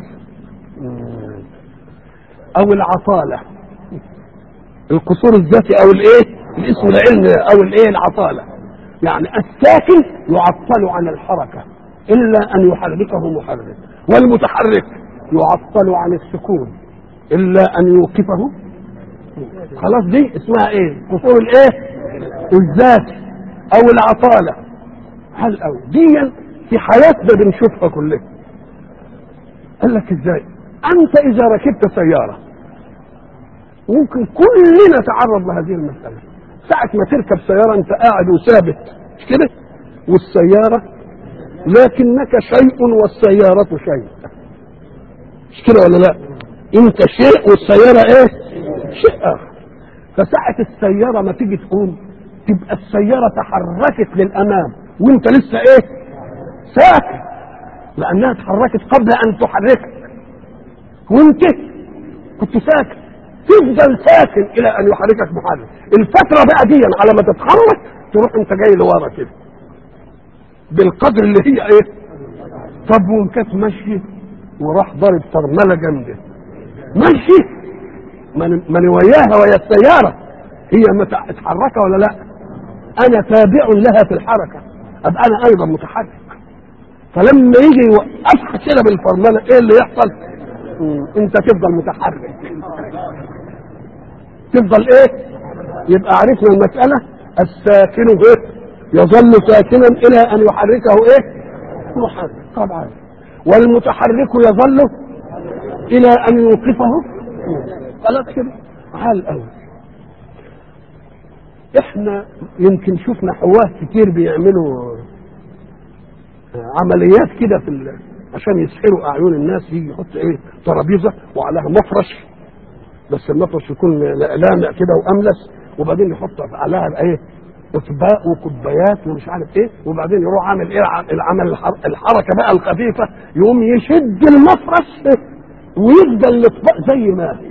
أو العطالة القصور الذاتي أو الايه؟ الاسم العلمي أو الايه؟ العطالة يعني الساكن يعطل عن الحركة إلا أن يحركه محرك والمتحرك يعطل عن السكون إلا أن يوقفه خلاص دي اسمها إيه؟ قصور الإيه؟ الذات أو العطالة هل أو دي في حياتنا بنشوفها كلها قال لك إزاي؟ أنت إذا ركبت سيارة ممكن كلنا نتعرض لهذه المسألة ساعة ما تركب سيارة أنت قاعد وثابت مش كده؟ والسيارة لكنك شيء والسيارة شيء مش كده ولا لا انت شيء والسيارة ايه شيء اخر فساعة السيارة ما تيجي تقوم تبقى السيارة تحركت للامام وانت لسه ايه ساكن لانها اتحركت قبل ان تحركك وانت كنت ساكن تفضل ساكن الى ان يحركك محرك الفترة بقى دي على ما تتحرك تروح انت جاي لورا كده بالقدر اللي هي ايه طب وان كانت ماشيه وراح ضارب فرمله جامده ماشي من وياها ويا السياره هي متحركه ولا لا انا تابع لها في الحركه ابقى انا ايضا متحرك فلما يجي يوقفها كده بالفرمله ايه اللي يحصل انت تفضل متحرك تفضل ايه يبقى عرفنا المساله الساكن ايه يظل ساكنا الى ان يحركه ايه محرك طبعا والمتحرك يظل الى ان يوقفه خلاص كده حال قوي احنا يمكن شفنا حواس كتير بيعملوا عمليات كده في ال... عشان يسحروا اعين الناس يجي يحط ايه ترابيزه وعليها مفرش بس المفرش يكون لامع كده واملس وبعدين يحط عليها ايه اطباق وكوبايات ومش عارف ايه وبعدين يروح عامل ايه العمل الحركه بقى الخفيفه يقوم يشد المفرش ويفضل الاطباق زي ما هي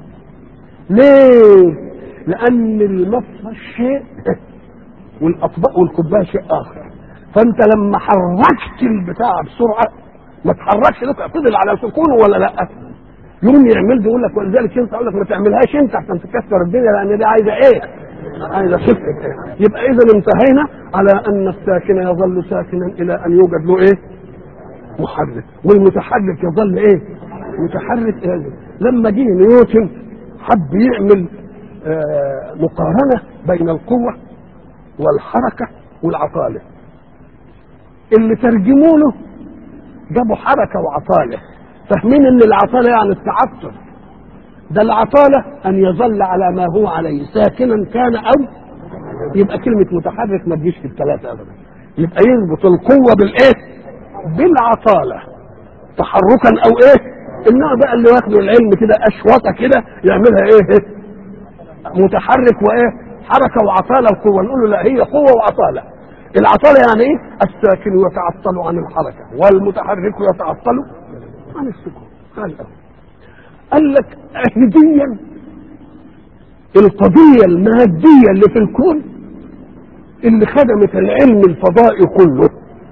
ليه؟ لان المفرش شيء والاطباق والكوبايه شيء اخر فانت لما حركت البتاع بسرعه ما تحركش لك فضل على سكونه ولا لا يوم يعمل ده يقول لك ولذلك انت اقول لك ما تعملهاش انت عشان تكسر الدنيا لان دي عايزه ايه؟ عايزه خفه ايه؟ يبقى اذا انتهينا على ان الساكن يظل ساكنا الى ان يوجد له ايه؟ محرك والمتحرك يظل ايه؟ متحرك إيه؟ لما جه نيوتن حب يعمل آه مقارنه بين القوه والحركه والعطاله اللي ترجموا له جابوا حركه وعطاله فاهمين ان العطاله يعني التعطل ده العطاله ان يظل على ما هو عليه ساكنا كان او يبقى كلمه متحرك ما تجيش في الثلاثه ابدا يبقى يربط القوه بالايه بالعطاله تحركا او ايه انما بقى اللي واخدوا العلم كده اشوطه كده يعملها ايه متحرك وايه حركه وعطاله القوه نقول له لا هي قوه وعطاله العطاله يعني ايه الساكن يتعطل عن الحركه والمتحرك يتعطل عن السكون قال قال لك اهديا القضية المادية اللي في الكون اللي خدمت العلم الفضائي كله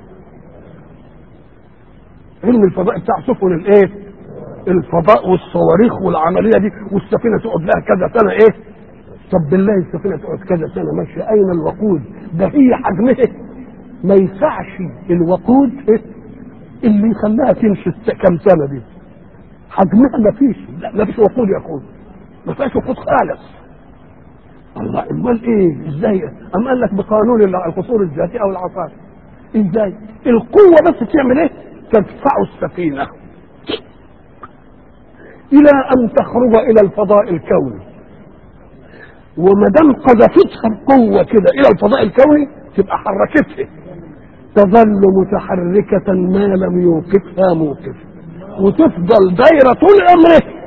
علم الفضاء بتاع سفن الايه الفضاء والصواريخ والعملية دي والسفينة تقعد لها كذا سنة ايه طب بالله السفينة تقعد كذا سنة ماشية اين الوقود ده هي حجمها ما يسعش الوقود إيه؟ اللي يخليها تمشي كم سنة دي حجمها ما فيش لا ما فيش وقود يا اخوي ما فيش وقود خالص الله امال ايه ازاي ام قال لك بقانون القصور الذاتي او العصار ازاي القوه بس تعمل ايه تدفع السفينه الى ان تخرج الى الفضاء الكوني وما دام قذفتها القوه كده الى الفضاء الكوني تبقى حركتها تظل متحركة ما لم يوقفها موقف وتفضل دايرة طول عمره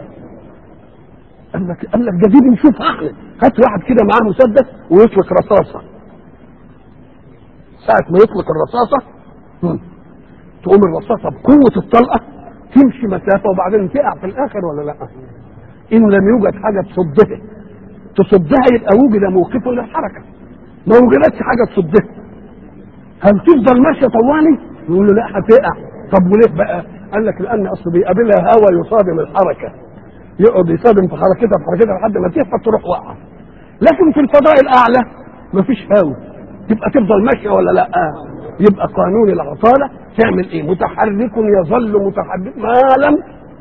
قال لك قال لك ده دي بنشوفها احنا هات واحد كده معاه مسدس ويطلق رصاصة ساعة ما يطلق الرصاصة تقوم الرصاصه بقوه الطلقه تمشي مسافه وبعدين تقع في الاخر ولا لا؟ ان لم يوجد حاجه تصدها تصدها يبقى وجد موقف للحركه ما وجدتش حاجه تصدها هل تفضل ماشيه طوالي؟ يقول له لا هتقع طب وليه بقى؟ قال لك لان اصل بيقابلها هوا يصادم الحركه يقعد يصادم في حركتها في حركتها لحد ما تهبط تروح واقعه لكن في الفضاء الاعلى مفيش هوا تبقى تفضل ماشيه ولا لا؟ يبقى قانون العطاله تعمل ايه؟ متحرك يظل متحرك ما لم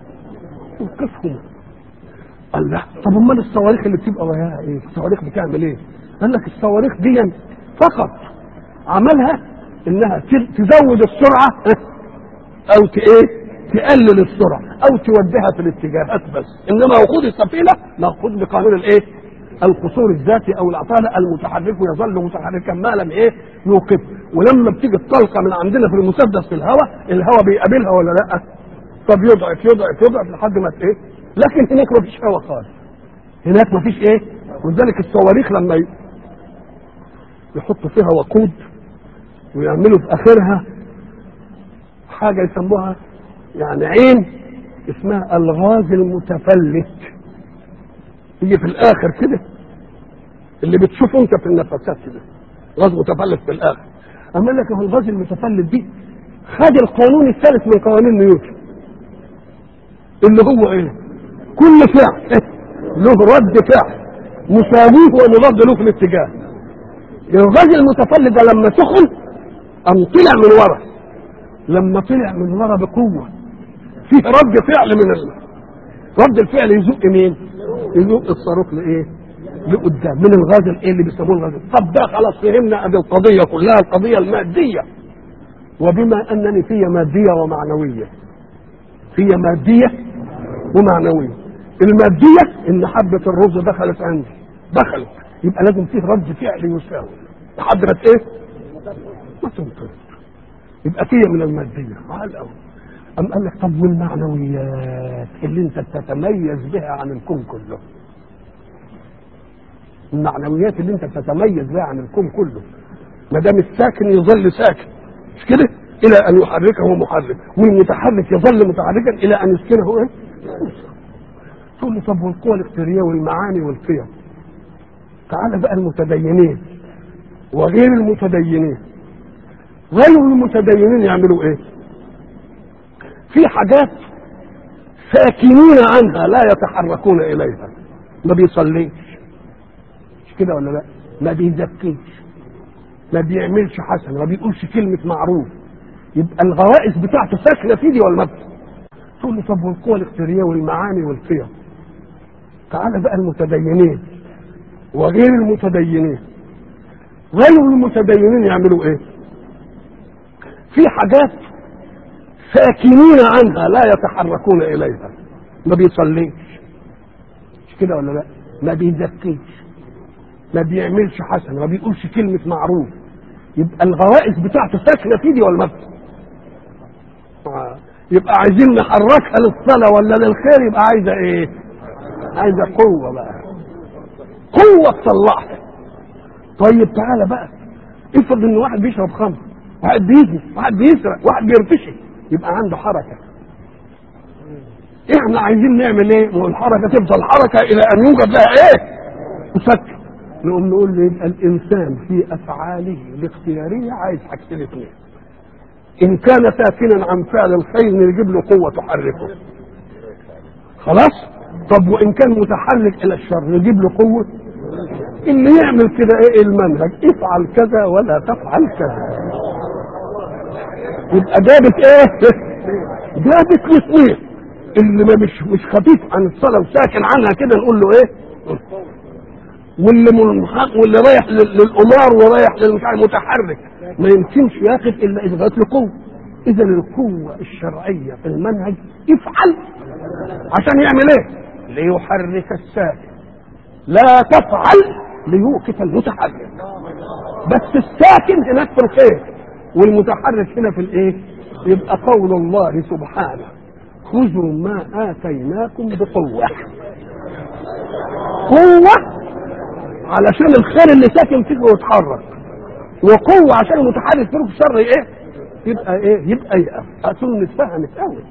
توقفه قال لا طب امال الصواريخ اللي بتبقى وياها ايه؟ الصواريخ بتعمل ايه؟ قال لك الصواريخ دي فقط عملها انها تزود السرعه او ايه؟ تقلل السرعه او توجهها في الاتجاهات بس انما وقود السفينه مأخوذ بقانون الايه؟ القصور الذاتي او العطاله المتحرك يظل متحركا ما لم ايه؟ يوقف ولما بتيجي الطلقه من عندنا في المسدس في الهواء الهواء بيقابلها ولا لا؟ طب يضعف يضعف يضعف لحد ما ايه؟ لكن هناك ما فيش هواء خالص هناك ما فيش ايه؟ ولذلك الصواريخ لما يحطوا فيها وقود ويعملوا في اخرها حاجه يسموها يعني عين اسمها الغاز المتفلت يجي في الاخر كده اللي بتشوفه انت في النفسات كده غاز متفلت في الاخر اما لك هو الغاز المتفلت دي خد القانون الثالث من قوانين نيوتن اللي هو ايه كل فعل له رد فعل مساويه ومضاد له في الاتجاه الغاز المتفلت ده لما سخن قام طلع من ورا لما طلع من ورا بقوه فيه رد فعل من ال... رد الفعل يزق مين؟ يزق الصاروخ لايه؟ لقدام من الغاز الايه اللي بيسموه الغاز طب ده خلاص فهمنا ادي القضيه كلها القضيه الماديه وبما انني في ماديه ومعنويه في ماديه ومعنويه الماديه ان حبه الرز دخلت عندي دخلت يبقى لازم فيه رد فعل يساوي لحد ما ايه؟ ما تنطلق يبقى فيه من الماديه على الاول أم قال لك طب والمعنويات اللي انت بتتميز بها عن الكون كله المعنويات اللي انت بتتميز بها عن الكون كله ما دام الساكن يظل ساكن مش كده الى ان يحركه محرك والمتحرك يظل متحركا الى ان يسكنه ايه تقول له طب والقوى الاختياريه والمعاني والقيم تعال بقى المتدينين وغير المتدينين غير المتدينين يعملوا ايه في حاجات ساكنين عنها لا يتحركون اليها ما بيصليش مش كده ولا لا ما بيزكيش ما بيعملش حسنه ما بيقولش كلمه معروف يبقى الغوائز بتاعته ساكنه في دي ولا تقول له طب والقوى الاختياريه والمعاني والقيم تعال بقى المتدينين وغير المتدينين غير المتدينين يعملوا ايه في حاجات ساكنين عنها لا يتحركون اليها ما بيصليش مش كده ولا لا ما بيزكيش ما بيعملش حسنه ما بيقولش كلمه معروف يبقى الغوائز بتاعته ساكنه في دي ولا آه. يبقى عايزين نحركها للصلاه ولا للخير يبقى عايزه ايه عايزه قوه بقى قوه تطلعها طيب تعالى بقى افرض ان واحد بيشرب خمر واحد بيجي واحد بيسرق واحد بيرتشي يبقى عنده حركه احنا عايزين نعمل ايه والحركه تفضل حركه الى ان يوجد لها ايه تفكر نقوم نقول له يبقى الانسان في افعاله الاختياريه عايز حاجتين اثنين ان كان ساكنا عن فعل الخير نجيب له قوه تحركه خلاص طب وان كان متحرك الى الشر نجيب له قوه اللي يعمل كده ايه المنهج افعل كذا ولا تفعل كذا يبقى جابت ايه جابت الاثنين اللي ما مش مش خفيف عن الصلاه وساكن عنها كده نقول له ايه واللي منحق واللي رايح للقمار ورايح للمش عارف متحرك ما يمكنش ياخد الا اذا جات له قوه اذا القوه الشرعيه في المنهج افعل عشان يعمل ايه ليحرك الساكن لا تفعل ليوقف المتحرك بس الساكن هناك في الخير والمتحرك هنا في الايه يبقى قول الله سبحانه خذوا ما اتيناكم بقوه قوه علشان الخير اللي ساكن فيك يتحرك وقوه عشان المتحرك فيك الشر ايه يبقى ايه يبقى يقف اظن اتفهمت قوي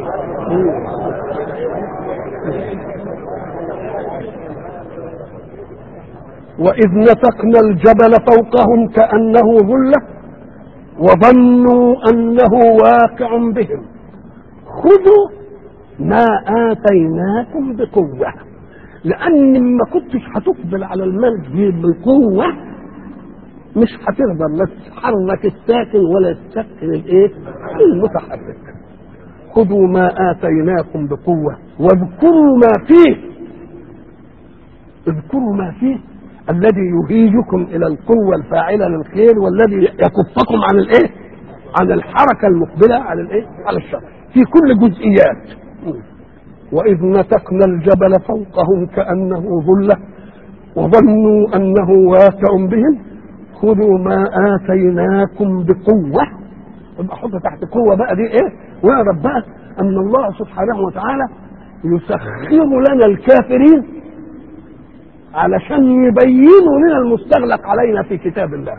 واذ نتقنا الجبل فوقهم كانه ظله وظنوا انه واقع بهم خذوا ما اتيناكم بقوه لان ما كنتش هتقبل على المال بقوه مش هتقدر لا تحرك الساكن ولا تسكن الايه المتحرك خذوا ما اتيناكم بقوه واذكروا ما فيه اذكروا ما فيه الذي يهيجكم الى القوه الفاعله للخير والذي يكفكم عن الايه عن الحركه المقبله على الايه على الشر في كل جزئيات واذ نتقنا الجبل فوقهم كانه ظله وظنوا انه واقع بهم خذوا ما اتيناكم بقوه يبقى حط تحت قوه بقى دي ايه واعرف بقى ان الله سبحانه وتعالى يسخر لنا الكافرين علشان يبينوا لنا المستغلق علينا في كتاب الله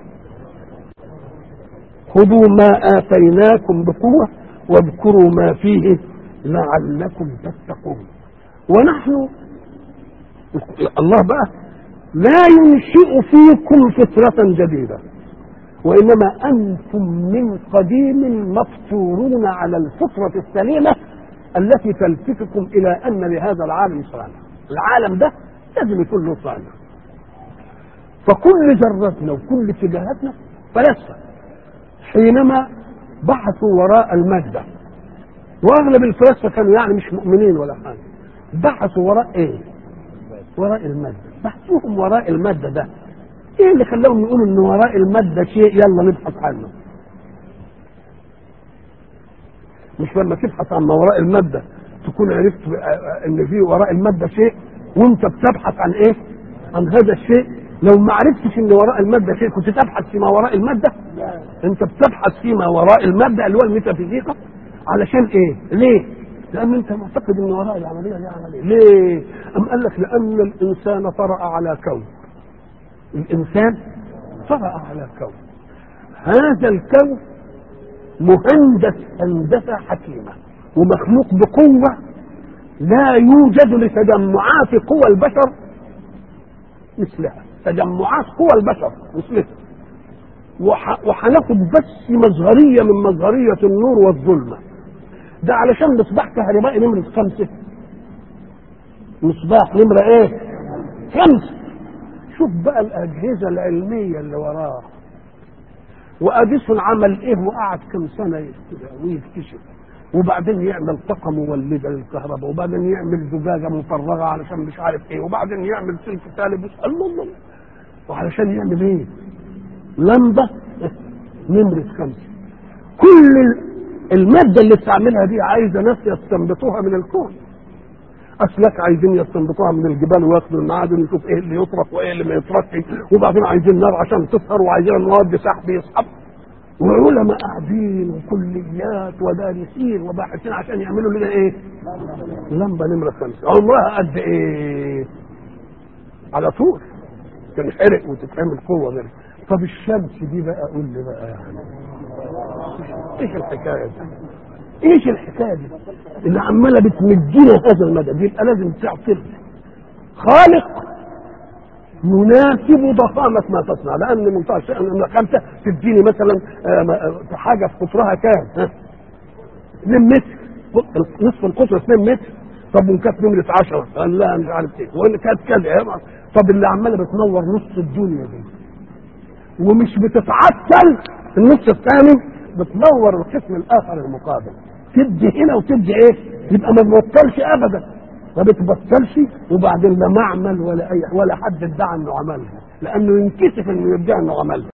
خذوا ما اتيناكم بقوه واذكروا ما فيه لعلكم تتقون ونحن الله بقى لا ينشئ فيكم فطرة جديدة وإنما أنتم من قديم مفطورون على الفطرة السليمة التي تلفتكم إلى أن لهذا العالم صانع العالم ده لازم يكون له صانع فكل ذرتنا وكل اتجاهاتنا فلسفة حينما بحثوا وراء المادة واغلب الفلاسفه كانوا يعني مش مؤمنين ولا حاجه بحثوا وراء ايه؟ وراء الماده بحثوهم وراء الماده ده ايه اللي خلاهم يقولوا ان وراء الماده شيء يلا نبحث عنه مش لما تبحث عن ما وراء الماده تكون عرفت ان في وراء الماده شيء وانت بتبحث عن ايه؟ عن هذا الشيء لو ما عرفتش ان وراء الماده شيء كنت تبحث فيما وراء الماده انت بتبحث فيما وراء الماده اللي هو الميتافيزيقا علشان ايه؟ ليه؟ لان انت معتقد ان وراء العمليه دي عمليه، ليه؟ أم قال لك لان الانسان طرأ على كون. الانسان طرأ على كون. هذا الكون مهندس هندسه حكيمه ومخلوق بقوه لا يوجد لتجمعات قوى البشر مثلها، تجمعات قوى البشر مثلها. وهناخد بس مظهريه من مظهريه النور والظلمه. ده علشان مصباح كهربائي نمرة خمسة مصباح نمرة ايه خمسة شوف بقى الأجهزة العلمية اللي وراه وأديسون عمل ايه وقعد كم سنة ويكتشف وبعدين يعمل طاقة مولدة للكهرباء وبعدين يعمل زجاجة مفرغة علشان مش عارف ايه وبعدين يعمل سلك سالب الله الله وعلشان يعمل ايه لمبة نمرة خمسة كل المادة اللي استعملها دي عايزة ناس يستنبطوها من الكون أسلاك عايزين يستنبطوها من الجبال وياخدوا المعادن يشوف ايه اللي يطرق وايه اللي ما يطرقش وبعدين عايزين نار عشان تسهر وعايزين مواد سحب يسحب وعلماء قاعدين وكليات ودارسين وباحثين عشان يعملوا لنا ايه؟ لمبه نمره خمسه عمرها قد ايه؟ على طول تنحرق وتتعمل قوه غير طب الشمس دي بقى قول لي بقى يعني ايش الحكايه دي؟ ايش الحكايه دي؟ اللي عماله بتمدينا هذا المدى يبقى لازم تعطل خالق يناسب ضخامة ما تصنع لأن منتهى الشيء أن خمسة تديني مثلا آه حاجة في قطرها كام؟ ها؟ 2 متر نصف القطر 2 متر طب وإن كانت نمرة 10 قال لا مش عارف إيه وإن كانت كذا طب اللي عمالة بتنور نص الدنيا دي ومش بتتعطل النص الثاني بتنور القسم الآخر المقابل تدي هنا وتدي إيه؟ يبقى ما بتبطلش أبدا ما بتبطلش وبعدين لا معمل ولا اي ولا حد ادعى انه عملها لانه ينكسف انه يدعي انه عملها